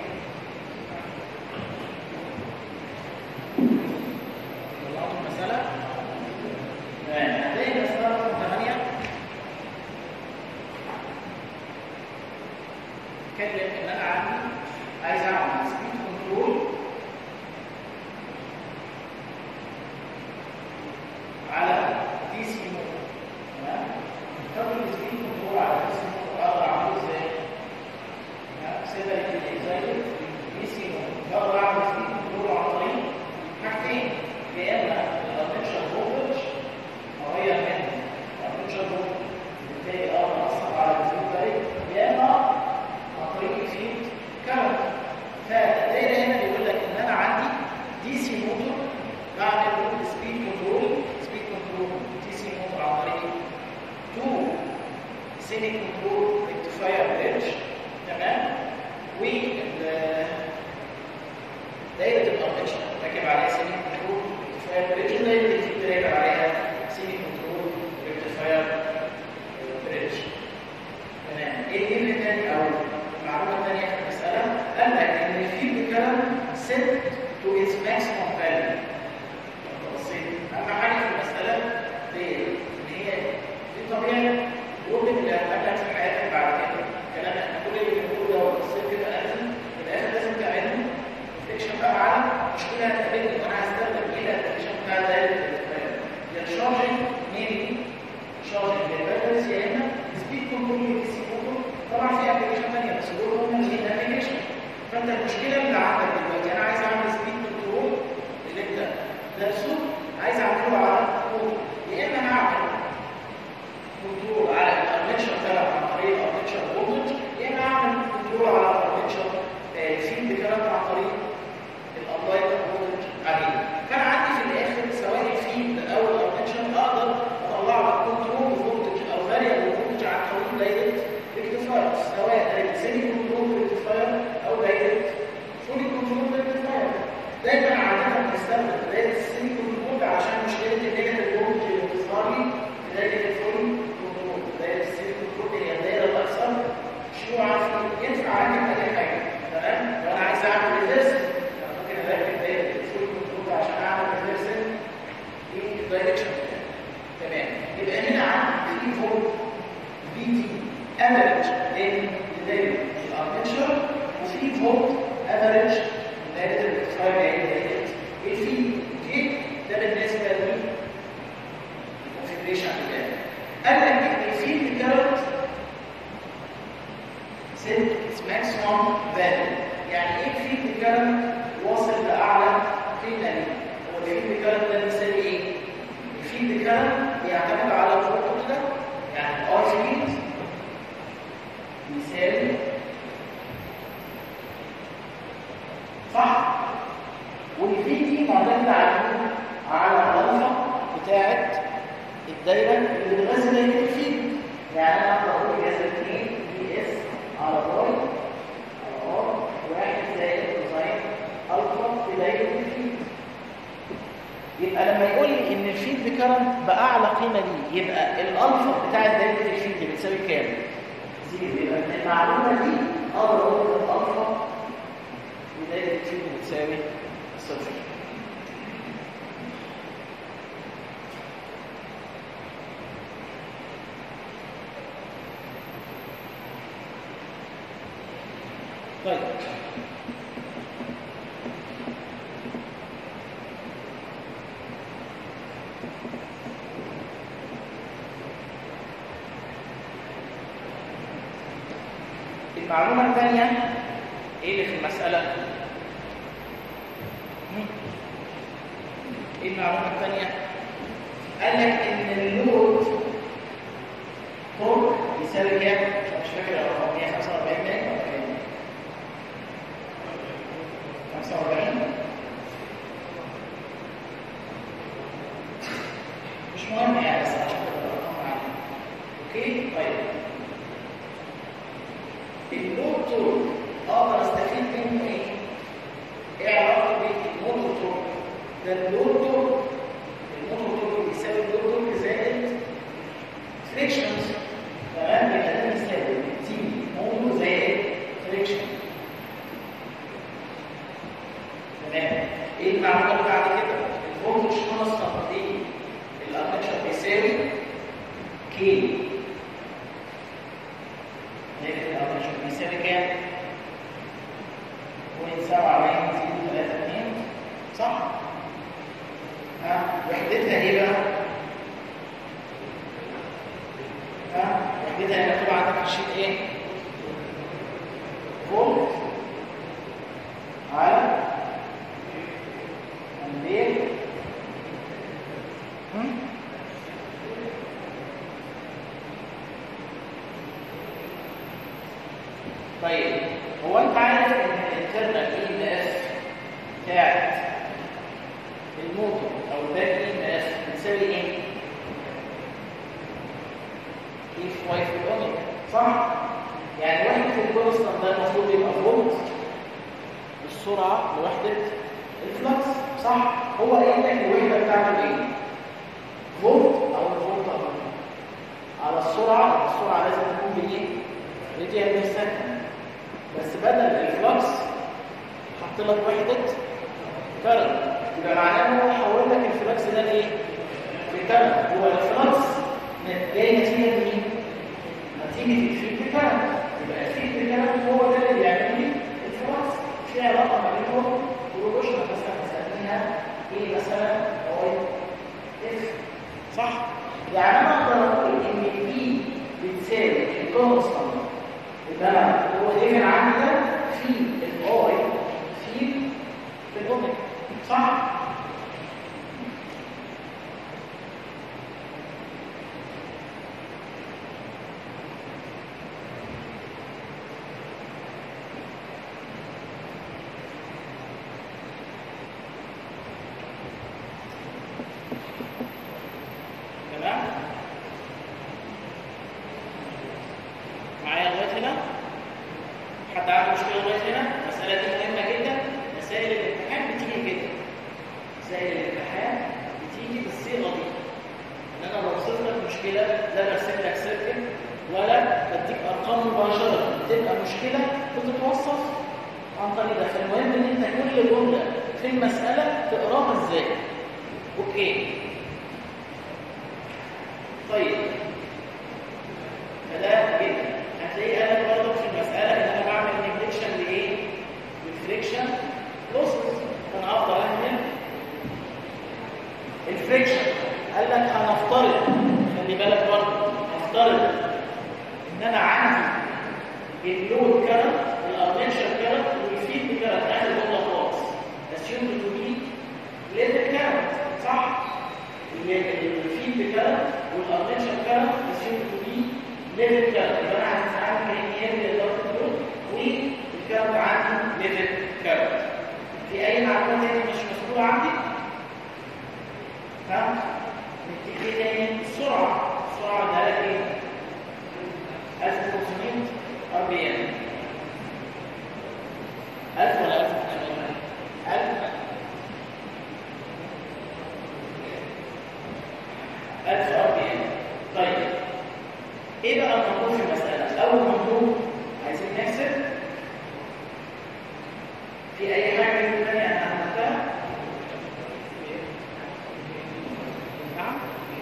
طلعتوا المسألة؟ تمام هتلاقي المسألة رقم 8 اتكلم ان انا عندي عايز اعمل سبيد كنترول على دي سي موتور تمام؟ طب السبيد كنترول على دي سي موتور اقدر اعمله ازاي؟ سيبها للإنزايل بيسي بقدر أعمل سبيد كنترول عن طريق حاجتين يا إما الأرتنشال فولتج قرية من الأرتنشال فولتج بالتالي أقدر أصرف على الزيت يا إما عن طريق الفيلد كارنت فالدايرة هنا بيقول لك إن أنا عندي دي سي موتور بعمل سبيد كنترول سبيد كنترول دي سي موتور عن طريق تو سيمي كنترول ريكتيفاير بريدج تمام دايره الارمتشر راكب عليها سيمي كنترول ريكتيفاير بريدج ودايره الفيلد راكب عليها سيمي كنترول ريكتيفاير بريدج تمام ايه الجمله الثانيه او المعلومه الثانيه في المساله قال لك ان الفيلد كارنت سيت تو اتس ماكسيموم فاليو بصيت اهم حاجه في المساله دي ان هي دي طبيعه ومن اللي هتقابلك في حياتك بعد كده كلام احنا كل اللي بنقوله ده والتصير كده لازم في الاخر لازم تعمله ريفليكشن بقى على مشكله هتقابلني وانا هستخدم ايه الريفليكشن بتاع دايره الانتقال يا شارجنج مينلي شارجنج للباتريز يا اما سبيد كنترول دي سي موتور طبعا في ابلكيشن ثانيه بس دول هم اللي ابلكيشن فانت المشكله اللي عندك دلوقتي انا عايز اعمل سبيد كنترول اللي انت درسه عايز اعمله على موتور يا اما هعمل كنترول على الارمتشر كارنت عن طريق الارمتشر فولتج يا اما اعمل كنترول على الارمتشر فيلد كارنت عن طريق الابلايد فولتج عليه كان عندي في الاخر سواء الفيلد او الارمتشر اقدر اطلع لك كنترول فولتج او فاريبل فولتج عن طريق دايره ريكتيفاير سواء دايره سيمي كنترول ريكتيفاير او دايره فولي كنترول ريكتيفاير دايما عاده بنستخدم دايره السيمي كنترول عشان مشكله النيجاتيف فولتج اللي بتظهر لي في دايره الفولي كنترول دايره السيمي كنترول هي الدايره الاكثر شيوعا في ينفع عندي في اي حاجه تمام لو انا عايز اعمل ريفرس ممكن اركب دايره الفولي كنترول عشان اعمل ريفرس في الدايركشن تمام يبقى هنا عندي في فولت في دي افريج لدايره الارمتشر وفي فولت افريج دايره الريكتيفاير دايره الفي جيت ده بالنسبه لي الكونفيجريشن بتاعي قال لك ان الفيلد كارنت set its maximum value يعني الدايره اللي بتغذي دايره الفيد يعني انا اقدر اقول جذر 2 دي اس على باي على ار واحد زائد كوساين الفا في دايره الفيد يبقى لما يقول لي ان الفيلد كرنت باعلى قيمه دي يبقى الالفا بتاعت دايره الفيلد بتساوي كام زيرو يبقى من المعلومه دي اقدر اقول ان الالفا بدايه الفيلد بتساوي صفر طيب المعلومة الثانية ايه اللي في المسألة؟ هم؟ ايه المعلومة الثانية؟ قال لك ان اللود تورك يساوي كام؟ مش فاكر الرقم 145 باين ولا كام؟ 45 مش مهم يعني بس عشان تبقى الرقم معانا اوكي؟ طيب اللود تورك اقدر استفيد منه ايه؟ ايه علاقته بالموتور تورك؟ ده اللود تورك الموتور تورك بيساوي اللود تورك زائد فريكشنز تمام يبقى ده بيساوي تي موتور زائد فريكشن تمام ايه المعلومه اللي بعد كده؟ الفولتج كونستانت دي الارمتشر بيساوي كي لكن الارمتشر بيساوي كام؟ 0.47 صح؟ ها وحدتها ايه بقى؟ ها وحدتها هي مكتوبه عندك في الشيت ايه؟ فولت على امبير هم؟ طيب هو انت عارف ان الانترنال اي ام اف بتاعت الموتور او الباك اي ام اف بتساوي ايه؟ اي في واي في الاوميجا صح؟ يعني وحده الكونستانت ده المفروض يبقى فولت السرعه لوحده الفلكس صح؟ هو قايل لك الوحده بتاعته ايه؟ فولت او الفولت على السرعه السرعه لازم تكون بايه؟ راديان بير سكند بس بدل الفلكس حط لك وحده كرنت يبقى معناه ان هو حول لك الفلكس ده لايه؟ لكرنت هو الفلكس جاي نتيجه مين؟ نتيجه الفيلد كرنت يبقى الفيلد كرنت هو ده اللي بيعمل لي الفلكس في علاقه ما بينهم بروبوشنال مثلا بنسميها ايه مثلا اي اف صح؟ يعني انا اقدر اقول ان البي بتساوي الكونستانت يبقى انا هو جيفن عندي ده في الاي في في الاوميجا صح تمام معايا لغايه هنا حد عنده مشكله لغايه هنا المساله دي مهمه جدا مسائل الامتحان بتيجي كده مسائل الامتحان بتيجي بالصيغه دي ان انا بوصف لك مشكله لا برسم لك سيركل ولا بديك ارقام مباشره بتبقى مشكله بتتوصف عن طريق ده فالمهم ان انت كل جمله في المساله تقراها ازاي اوكي طيب فده جدا هتلاقي انا برضه في المساله ان انا بعمل نيجليكشن لايه؟ للفريكشن لوسز فانا افضل اهمل الفريكشن قال لك هنفترض خلي بالك برضه هفترض ان انا عندي اللود كارنت الارمنشر كارنت والفيد كارنت اخر جمله خالص assumed to be level كارنت صح؟ الفيد كارنت والارمنشر كارنت assumed to be ليفل كارت يبقى انا هتتعامل كميات الضغط دول والكارت عندي ليفل كارت في اي معلومات تانية مش مسؤولة عندي؟ ها؟ نبتدي تاني السرعه السرعه ده ايه 1500 ار بي ام 1000 ولا 1000 1000 1000 ار بي ام طيب ايه بقى المطلوب في المساله اول مطلوب عايزين نحسب في اي حاجه ثانيه انا عملتها نعم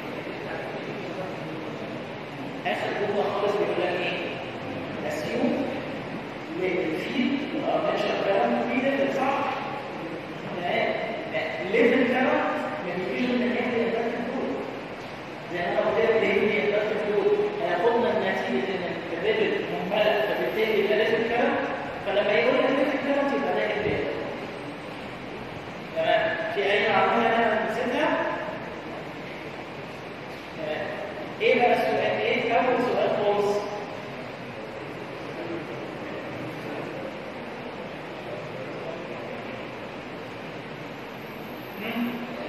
اخر جمله خالص بيقول لك ايه اسيوم للفيد والارمنشر كلام في ليفل صح تمام الليفل كلام ما بيجيش من ناحيه الانتاج الدول زي ما انا قلت لك ليه هي الانتاج الدول هياخدنا النتيجه ان الليفل مهمله فبالتالي يبقى ليفل كلام فلما يقول لك ليفل كلام يبقى ده الليفل تمام في اي معلومه انا نسيتها تمام ايه بقى السؤال ايه اول سؤال خالص مم.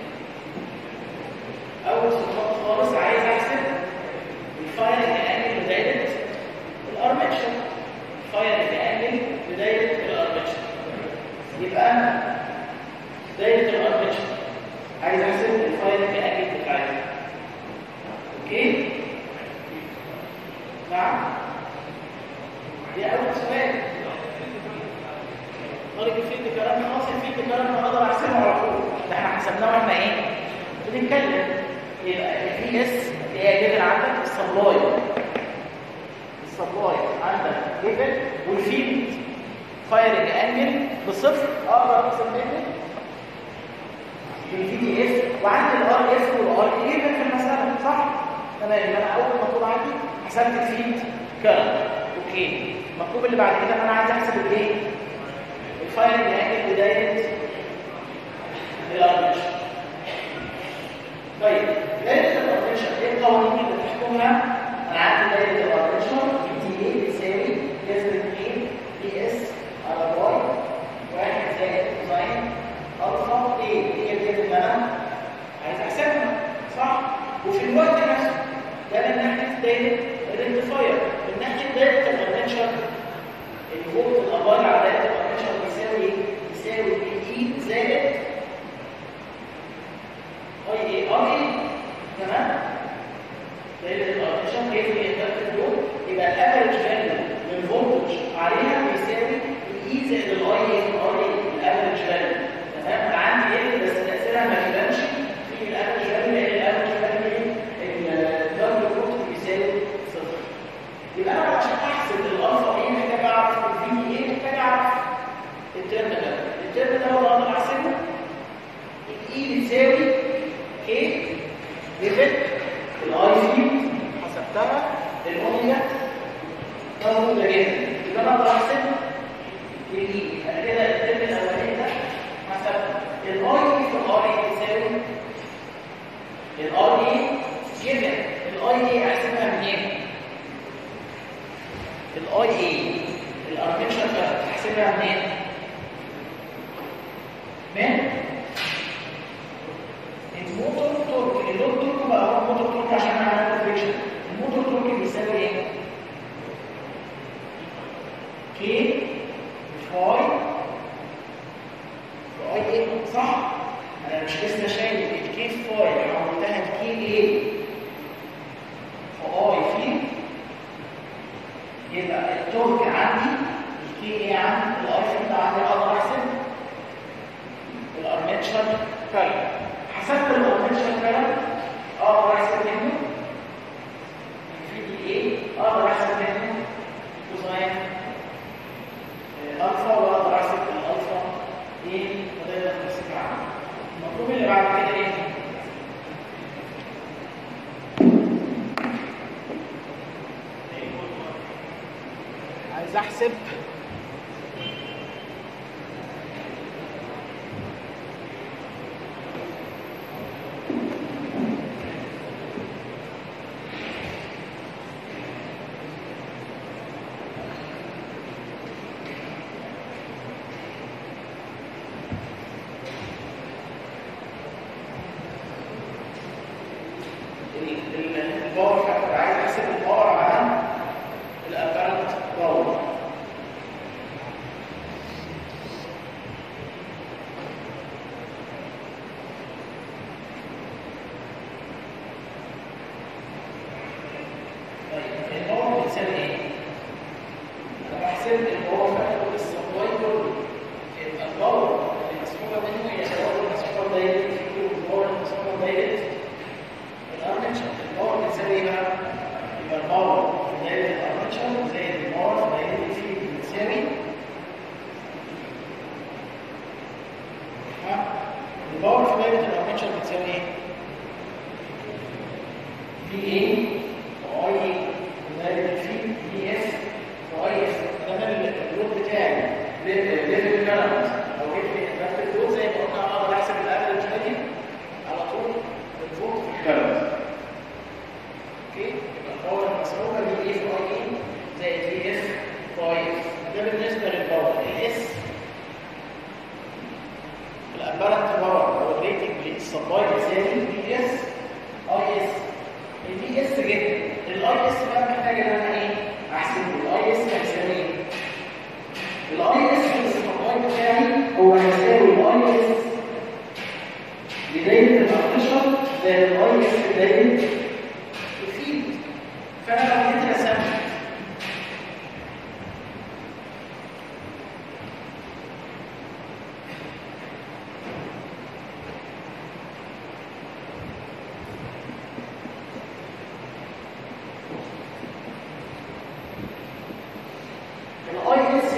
اول سؤال خالص عايز احسب الفاير انجل بدايه الارمتشر الفاير انجل بدايه الارمتشر يبقى انا بدايه الارمتشر عايز احسب الفاير انجل بتاعتها اوكي نعم دي اول سؤال طالب الفيلد كلام خلاص الفيلد كلام انا اقدر احسبه على طول ده احنا حسبناه واحنا ايه بنتكلم يبقى الفي اس اللي هي ليفل عندك السبلاي السبلاي عندك ليفل والفيلد فايرنج انجل بصفر اقدر احسب ليفل بالفي دي اف وعندي الار اف والار اي في المساله صح تمام يبقى انا اول مطلوب عندي حسبت الفيلد كارنت اوكي المطلوب اللي بعد كده انا عايز احسب الايه الفايل اللي هيجي بدايه الارمشن طيب بدايه الارمشن ايه القوانين اللي بتحكمها انا عندي بدايه الارمشن في دي اي بتساوي جذر 2 بي اس على واي واحد زائد كوزين الفا ايه هي دي اللي انا عايز احسبها صح وفي الوقت نفسه ده من ناحيه دايره الريكتيفاير من ناحيه دايره الارمشن الفولت الابار على دايره الارمشن بيساوي بيساوي اي زائد اي اي اي تمام دايره الارمشن كيف الانترنت دول يبقى الافرج فاليو للفولتج عليها بيساوي الاي زائد الاي اي اي الافرج فاليو تمام انا عندي ايه بس تاثيرها ما يبانش في الافرج فاليو لان الافرج فاليو الدبل فولت بيساوي صفر يبقى انا عشان احسب الالفا ايه محتاج اعرف الفي ايه محتاج اعرف الترم ده الترم ده هو اقدر احسبه الاي بتساوي كي ليفل الاي في حسبتها الاوميجا موجوده جدا يبقى انا اقدر احسب الاي انا كده الترم الاولاني ده حسبت الاي في الار اي بتساوي الار اي جدا الاي اي احسبها منين؟ الاي اي الارمتشر كارت احسبها منين؟ من الموتور تورك اللود تورك بقى هو الموتور تورك عشان اعمل فريكشن الموتور تورك بيساوي ايه؟ كي فاي فاي ايه صح؟ انا مش لسه شايف الكي فاي حولتها لكي ايه؟ فاي في يبقى التورك عندي الكي ايه عندي الاي في عندي اقدر احسب الارمتشر كارنت حسبت الارمتشر كارنت اقدر احسب منه في دي ايه اقدر احسب منه كوزين الفا واقدر احسب الالفا ايه وده بصفه عامه المطلوب اللي بعد كده ايه عايز احسب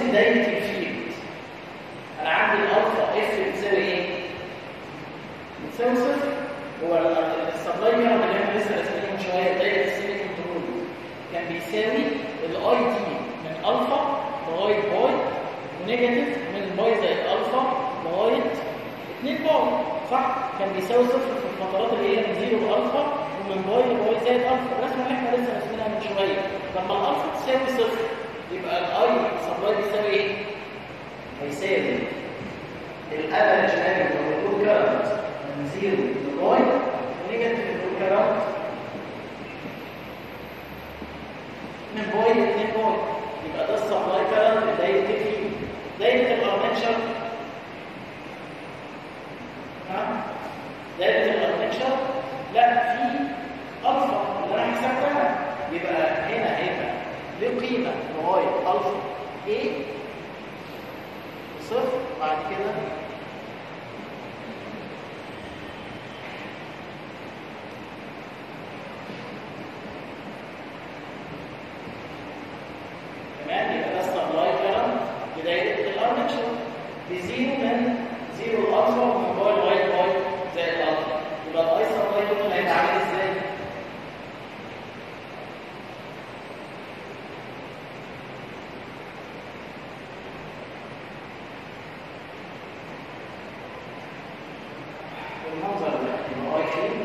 ارسم دايره الفيلد انا عندي الالفا اف بتساوي ايه بتساوي صفر هو السبلاي كان اللي احنا لسه راسمينه من شويه دايره السيمي كنترول كان بيساوي الاي دي من الفا لغايه باي ونيجاتيف من باي زائد الفا لغايه 2 باي صح كان بيساوي صفر في الفترات اللي هي من 0 لالفا ومن باي لباي زائد الفا الرسمه اللي احنا لسه راسمينها من شويه لما الالفا تساوي صفر يبقى الاي سبلاي بيساوي ايه هيساوي الافرج فاليو او الكود كارنت من 0 لباي ونيجاتيف الكود كارنت من باي ل 2 باي يبقى ده السبلاي كارنت دايره الفيو دايره الارمنشر ها دايره الارمنشر لا في الفا اللي انا حسبتها يبقى هنا هنا له قيمه لغايه الفا ايه صفر بعد كده تمام يبقى ده السبلاي كرنت بدايه الارمتشر بزيرو من زيرو الالفا ومن باي لغايه باي زائد الالفا يبقى الاي سبلاي توتال هيبقى عامل ازاي؟ بالمنظر ده يبقى اي كيو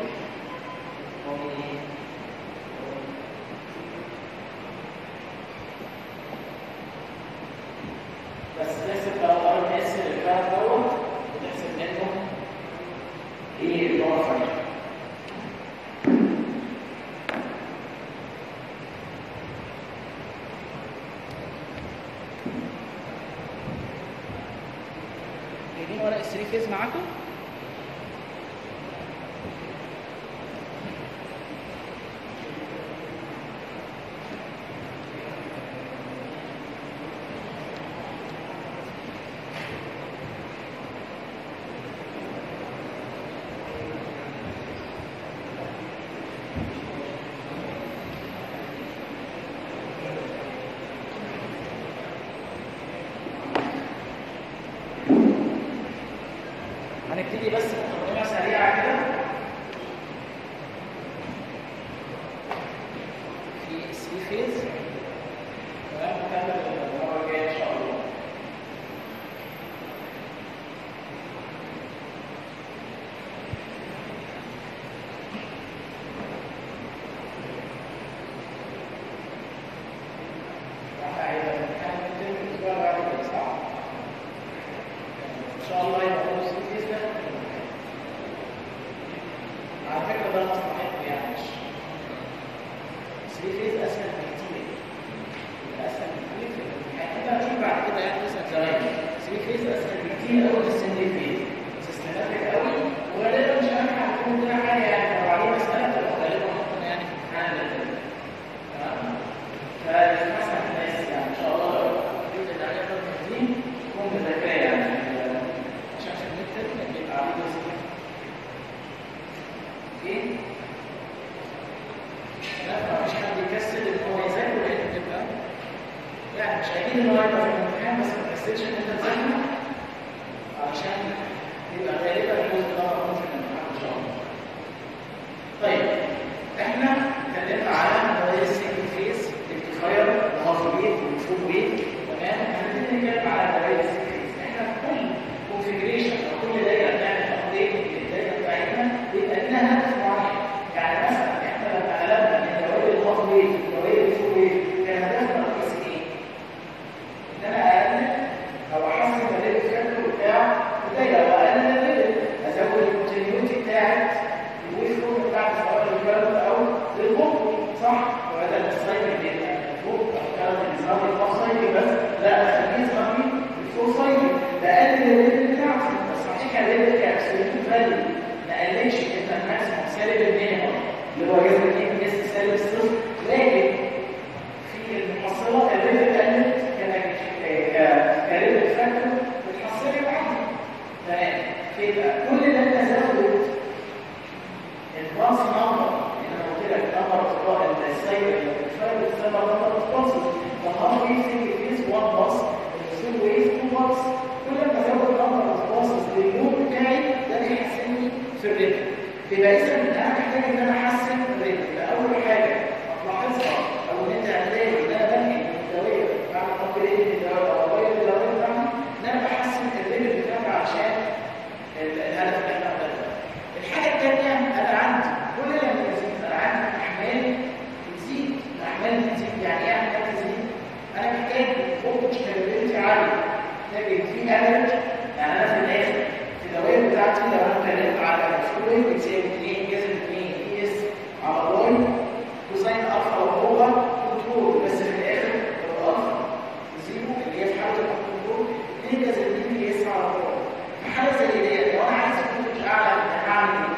بس تحسب لو ار ام اس الكلام دوت وتحسب منه ايه اللي هو الفرق جايبين ورق الثري فيز معاكم؟ هنبتدي بس مقدمة سريعة كده في الثري فيز تمام نكمل المرة الجاية إن شاء الله احنا عايزين نكمل الأسبوع اللي بعد كده صح؟ ان شاء الله يبقى هو السيرفيس ده على فكره ده مصلحتنا يعني مش السيرفيس اسهل بكتير اسهل بكتير في الامتحان انت هتشوف بعد كده يعني تسال زمايلك السيرفيس اسهل بكتير قوي من السيرفيس سيستماتيك قوي وغالبا مش هنفع تكون كده حاجه يعني لو عليه مساله تبقى غالبا ممكن يعني في امتحان اللي تمام فالمسح الناس يعني ان شاء الله لو الجزء اللي عليه ضرب تكون مذاكره يعني عشان عشان النت بيبقى عليه جزء ايه؟ لا مفيش حد يكسل ان هو يذاكر لان بتبقى يعني مش اكيد ان هو يبقى في الامتحان بس ما تكسلش ان انت تذاكره علشان يبقى غالبا الجزء ده موجود في الامتحان ان شاء الله. طيب احنا اتكلمنا على نظريه السنجل فيز الكفاير الهاف ويت والفول ويت تمام هنبتدي نتكلم على نظريه السنجل فيز احنا في كل كونفجريشن او كل دايره بنعمل ابديت للدايره بتاعتنا بيبقى لنا هدف معين يعني مثلا احنا لما قلبنا من دوائر الهاف ويت لدوائر الفول ويت كان هدفنا الرئيسي ايه؟ ان انا اقلل او احسن بدائل الفكر بتاع الدايره واقلل الليفل ازود الكونتينيوتي بتاعت الويف فلو بتاعت الدوائر محتاج ان انا احسن الريت اول حاجه لاحظها او ان انت هتلاقي ان انا بنقل الدوائر بعمل تقرير للدوائر او اغير الدوائر بتاعتي ان انا بحسن الريت بتاعي عشان الهدف اللي احنا قدامنا الحاجه الثانيه انا عندي كل لما يزيد انا عندي احمال بتزيد الاحمال بتزيد يعني ايه احمال بتزيد انا محتاج فولتج كابابيلتي عاليه محتاج في انرج يعني انا في الاخر في الدوائر بتاعتي لو انا اتكلمت على الفلويد بتساوي 2 جذر 2 اي اس على واي كوساين الفا وهو كنترول بس في الاخر هو الفا زيرو اللي هي في حاله الكنترول 2 جذر 2 اي اس على واي في حاله زي دي لو انا عايز فولتج اعلى هعمل ايه؟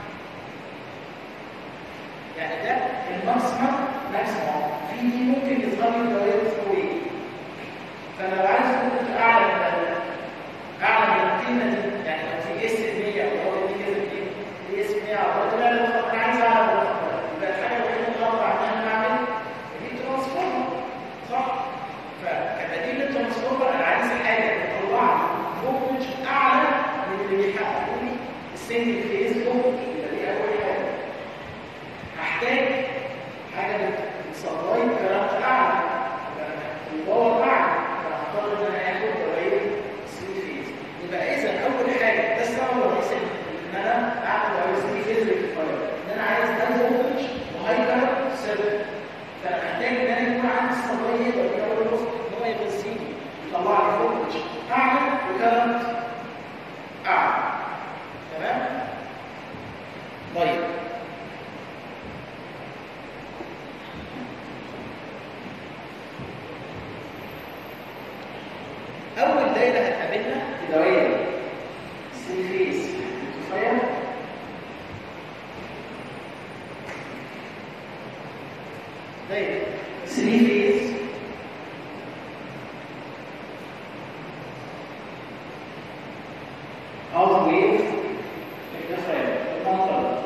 يعني ده الماكسيمم ماكسيمم في دي ممكن يظهر لي دوائر فلويد فانا لو عايز فولتج اعلى من ده اعلى من القيمه دي يعني لو في اس 100 او هو دي كده ايه دي اس 100 او لا لا انا عايز اعلى من الرقم يبقى الحاجه الوحيده اللي اقدر اعملها ان اعمل دي ترانسفورمر صح فكبديل للترانسفورمر انا عايز حاجه تطلع لي فولتج اعلى من اللي بيحقق لي السنجل فيز فولتج يبقى دي اول حاجه هحتاج حاجه بتصدر كرامت اعلى الباور اعلى فهضطر ان انا اخد دوائر سي فيز يبقى اذا اول حاجه ده السبب الرئيسي ان انا اعمل دوائر سي فيز ريكتيفاير ان انا عايز ده فولتج وهاي كارنت سيرفر فانا محتاج ان انا يكون عندي استقلاليه يقدر يقول ان هو يغذيني يطلع لي فولتج اعلى وكارنت اعلى تمام طيب اول دايره هتقابلنا في دوائر سي فيز كفايه دايره 3 فيز هاف ويف الكفايه المنطقه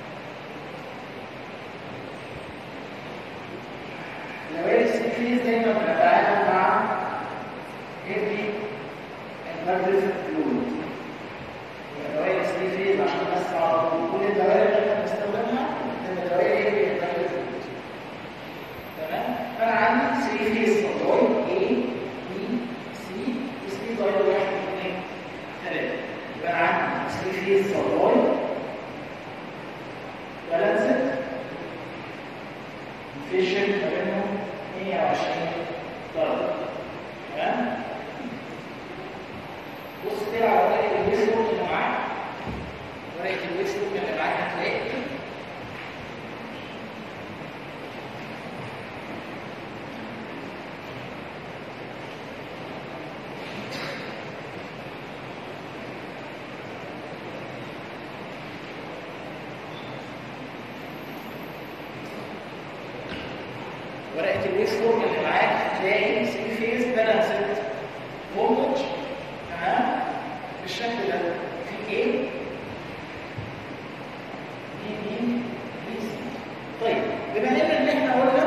دوائر السي فيز دايما بنتعامل مع heavy and massive fluid. الدوائر سري فيز عشان بس على طول كل الدوائر اللي احنا بنستخدمها من الدوائر heavy and massive fluid. تمام؟ فانا عندي سري فيز سبلاي A B C و C ضايل واحد اثنين ثلاثة. يبقى انا عندي سري فيز سبلاي بالانسد efficient ما بينهم 120 درجة. تمام؟ بص كده على ورقه الويست بوك اللي معاك ورقه الويست بوك اللي معاك هتلاقي ورقه الويست بوك اللي معاك هتلاقي سي فيز بالانسد فولتج تمام بالشكل ده في ايه بي بي بي سي طيب بما ان احنا قلنا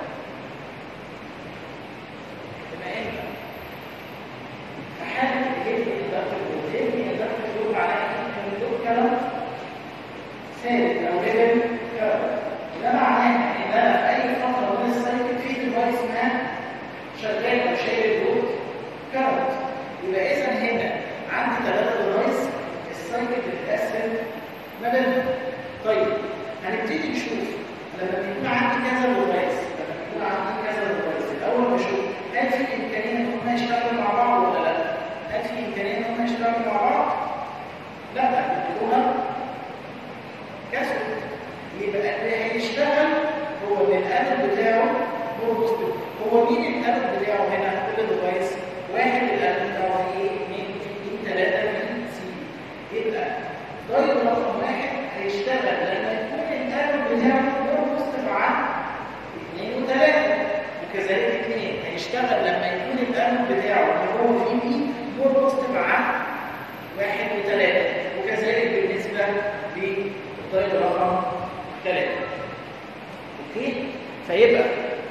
بما ان في حاله الهيد اندكتور والهيد اندكتور معناه ان اللود كلام ثابت او ليفل كلام ده معناه ان انا في اي فتره من السايكل في ديفايس ما شغال او شايل اللود كارت يبقى اذا هنا عندي ثلاثه ديفايس السايكل بتتقسم ما بينهم طيب هنبتدي نشوف لما بيكون عندي كذا ديفايس لما بيكون عندي كذا ديفايس الاول بشوف هل في امكانيه ان هم يشتغلوا مع بعض ولا لا؟ هل في امكانيه ان هم يشتغلوا مع بعض؟ لا بيكونوا كسر يبقى اللي هيشتغل هو اللي القلب بتاعه هو بوزيتيف هو مين القلب بتاعه هنا كل ديفايس واحد القلب بتاعه ايه اثنين في ثلاثه في سي يبقى دايره رقم واحد هيشتغل لما يكون القلب بتاعه هو بوزيتيف عن اثنين وثلاثه وكذلك اثنين هيشتغل لما يكون القلب بتاعه اللي هو في بي هو بوزيتيف عن واحد وثلاثه وكذلك بالنسبه للدايره رقم ثلاثه اوكي فيبقى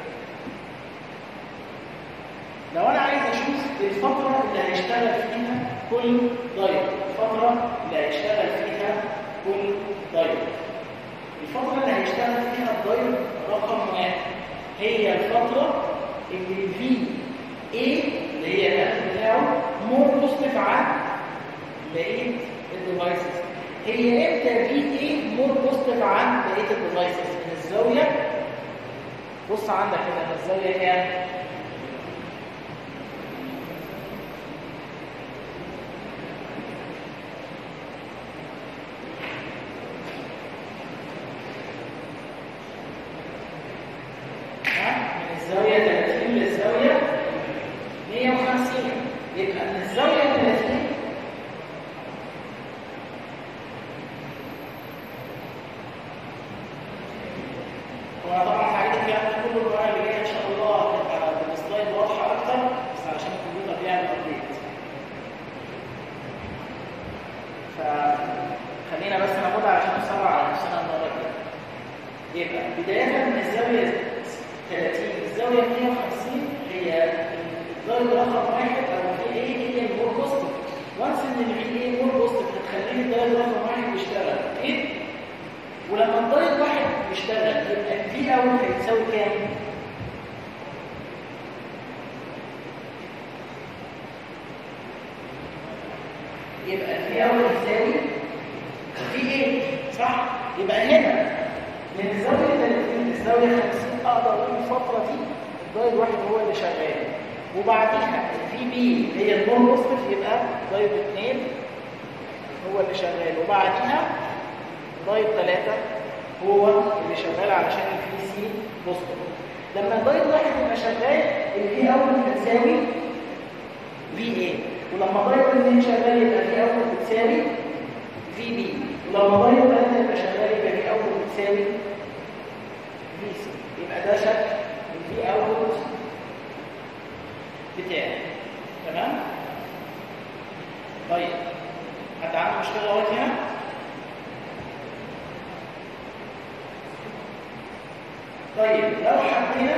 لو انا عايز اشوف الفتره اللي هيشتغل فيها كل دايره الفتره اللي هيشتغل فيها كل دايره الفترة اللي هيشتغل فيها الدايل رقم واحد هي الفترة اللي في A اللي هي الأكل بتاعه مور بوزيتيف عن بقية الديفايسز هي امتى في A مور بوزيتيف عن بقية الديفايسز من الزاوية بص عندك هنا من الزاوية كام؟ ها؟ من الزاوية 30 للزاوية 150 يبقى من الزاوية 30 وانا طبعا هعيد الكلام ده كله المره اللي جايه ان شاء الله هتبقى بالسلايد واضحه اكتر بس علشان الكمبيوتر بيعمل ابديت فخلينا بس ناخدها عشان نسرع على نفسنا المره الجايه يبقى بدايه من الزاويه 30 الزاويه 150 هي الزاويه رقم واحد او في ايه هي المور بوزيتيف وانس ان الفي ايه مور بوزيتيف هتخليه الدايل رقم واحد يشتغل ايه ولما الدايت واحد يشتغل يبقى الفي اول هيتساوي كام؟ يبقى الفي اول يساوي في ايه؟ صح؟ يبقى هنا من الزاويه 30 للزاويه 50 اقدر اقول الفتره دي الدايت واحد هو اللي شغال وبعديها الفي بي هي النون بوزيتيف يبقى دايت 2 هو اللي شغال وبعديها دايت 3 هو اللي شغال علشان الفي سي بوزيتيف لما الدايت واحد يبقى شغال الفي اول بتساوي في اي ولما دايت 2 شغال يبقى في اول بتساوي في بي ولما دايت 3 يبقى شغال يبقى في اول بتساوي في سي يبقى ده شكل الفي اوت بتاعي تمام طيب حد عنده مشكله لغايه هنا طيب لو حبينا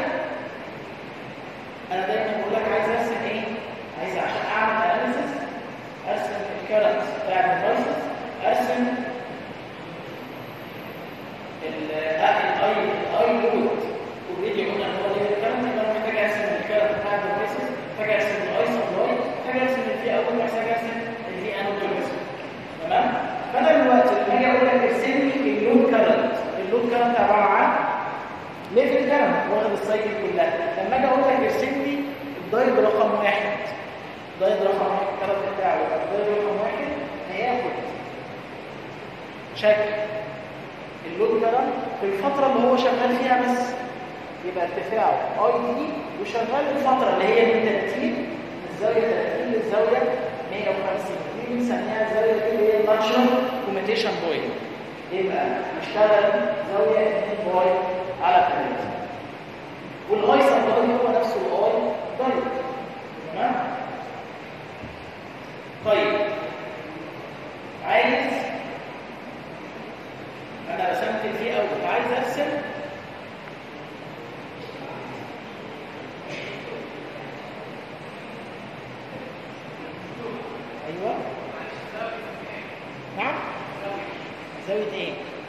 انا دايما بقول لك عايز ارسم ايه عايز عشان اعمل اناليسيس ارسم الكرنت بتاع الديفايسز ارسم الاي الاي لود اوريدي قلنا ان هو ده الكرنت يبقى انا محتاج ارسم الكرنت بتاع الديفايسز محتاج ارسم الاي سبلاي محتاج ارسم الفي اوت محتاج ارسم الفي انود تمام فانا دلوقتي لما اجي اقول لك ارسم لي اللود كرنت اللود كرنت عباره عن ليفل كرنت واخد السايكل كلها لما اجي اقول لك ارسم لي الدايد رقم واحد الدايد رقم واحد الكرنت بتاعه يبقى الدايد رقم واحد هياخد شكل اللود كرنت في الفتره اللي هو شغال فيها بس يبقى ارتفاعه اي دي وشغال الفتره اللي هي من 30 من الزاويه 30 للزاويه 150 دي بنسميها الزاويه دي اللي هي الناتشرال كوميتيشن بوينت يبقى نشتغل زاويه 2 باي على 3 والاي سبلاي هو نفسه الاي دايركت تمام طيب عايز انا رسمت الفي اوت عايز ارسم ايوه نعم زاويه ايه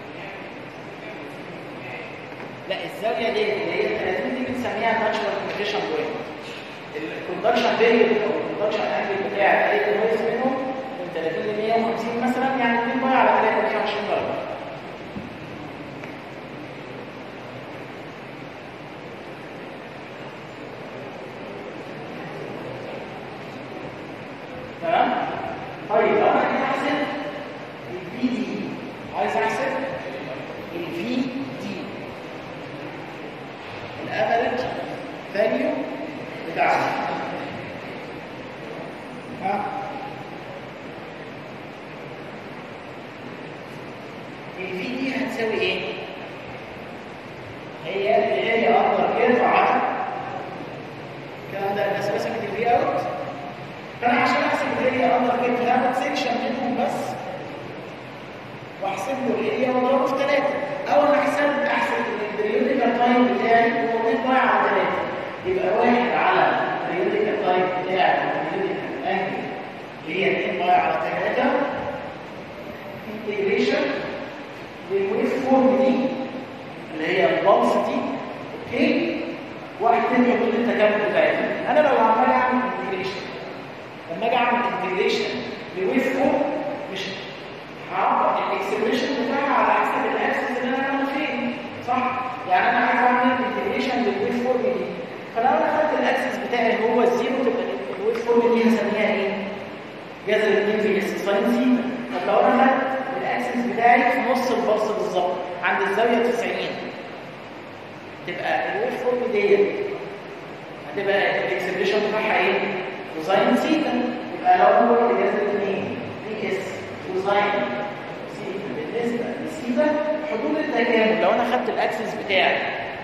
لا الزاويه دي اللي هي 30 دي بنسميها ناتشورال كونديشن بوينت الكوندكشن بيريود او الكوندكشن انجل بتاع اي ديفايس منهم من 30 ل 150 مثلا يعني 2 باي على 23 درجه تمام طيب لو انا عايز احسب الفي دي عايز احسب الفي دي الافريج فاليو بتاعها ها الفي دي هتساوي ايه هي اللي هي اكبر كيرف على الكلام ده الناس رسمت الفي اوت فانا عشان احسب الاريا اقدر كيرف هاخد سيكشن منهم بس واحسب له الاريا واضربه في ثلاثه اول ما احسب احسب البريوديكال تايم بتاعي هو 2 باي على 3 يبقى واحد على البريوديكال تايم بتاع البريوديكال انجل اللي هي 2 باي على 3 انتجريشن للويف فورم دي جذر 2 في اس ساين سيتا طب لو انا خدت الاكسس بتاعي في نص الباص بالظبط عند الزاويه 90 تبقى الويف فورم ديت هتبقى الاكسبريشن بتاعها ايه؟ كوزاين سيتا يبقى لو هو جذر 2 في اس كوزاين سيتا بالنسبه للسيتا حدود التكامل لو انا خدت الاكسس بتاعي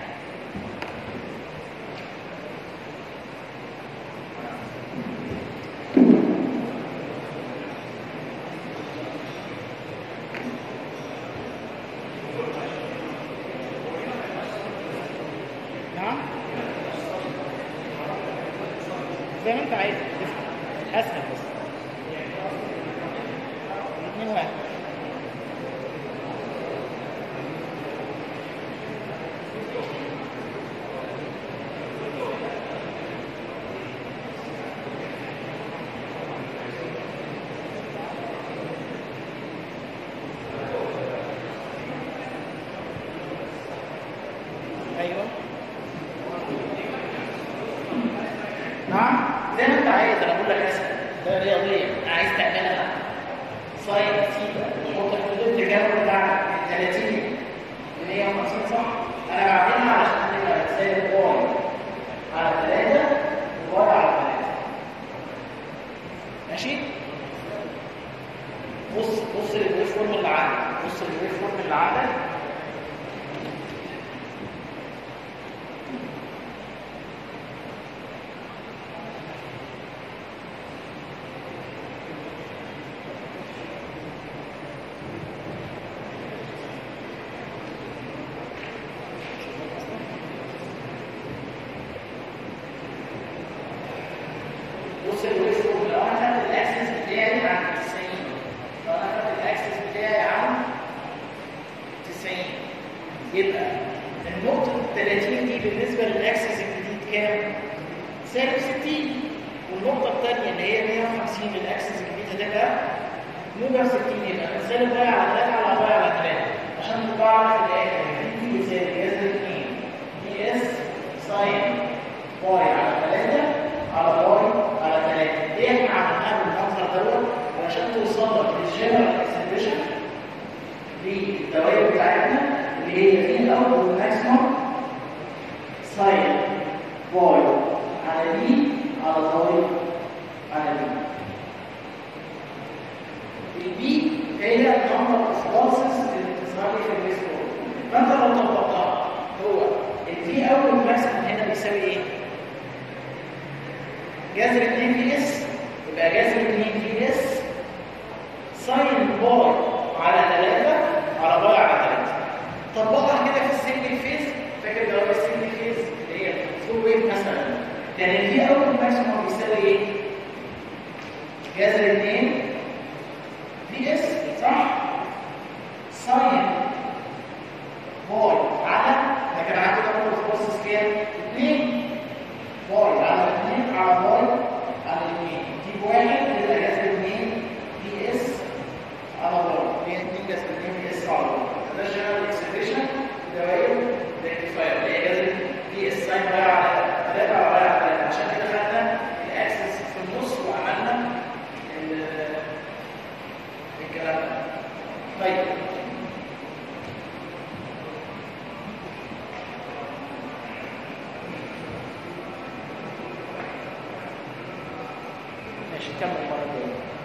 نعم زي ما انت عايز اسهل بس الاثنين واحد ايوه نعم زي ما انت عايز انا بقول لك اسهل ده رياضيه عايز تعملها ساين سيتا وحط حدود التجاوب بتاع 30 ل 150 صح انا بعملها عشان تبقى سالب واي على 3 وواي على 3 ماشي بص بص للويف فورم اللي عندك بص للويف فورم اللي عندك بص الويف فورم لو انا خدت الاكسس بتاعي عن 90 لو انا خدت الاكسس بتاعي عن 90 يبقى النقطة 30 دي بالنسبة للاكسس الجديد كام؟ سالب 60 والنقطة الثانية اللي هي 150 للاكسس الجديد هتبقى موجب 60 يبقى من سالب واي على 3 على واي على 3 عشان نطلع في الاخر دي يساوي جذر 2 دي اس ساين واي على 3 على واي على 3 دي احنا عملناها بالمنظر دوت علشان توصل لك للجنرال اكسبريشن للدوائر بتاعتنا اللي هي في الاول ماكسيموم ساين واي على بي على واي على بي البي هي نمبر اوف باسز اللي بتظهر لي في الريسبور فانت لو طبقتها هو الفي اول ماكسيموم هنا بيساوي ايه؟ جذر 2 في اس يبقى جذر 2 في اس ساين باي على 3 على باي على 3 طبقها كده في السنجل فيز فاكر لو في السنجل فيز اللي هي فول ويف مثلا كان الفي اول ماكسيموم بيساوي ايه؟ جذر 2 في اس صح؟ ساين باي على ده كان عندي نمبر اوف باسز كام؟ 2 باي على 2 على باي على 2 دي بواحد يبقى جذر 2 في اس على باي هي 2 جذر 2 في اس على باي ده الجنرال اكسبريشن دوائر الريكتيفاير اللي هي جذر في اس ساين باي على 3 على باي على 3 عشان كده خدنا الاكسس في النص وعملنا ال- الكلام ده طيب ماشي كمل المره الجايه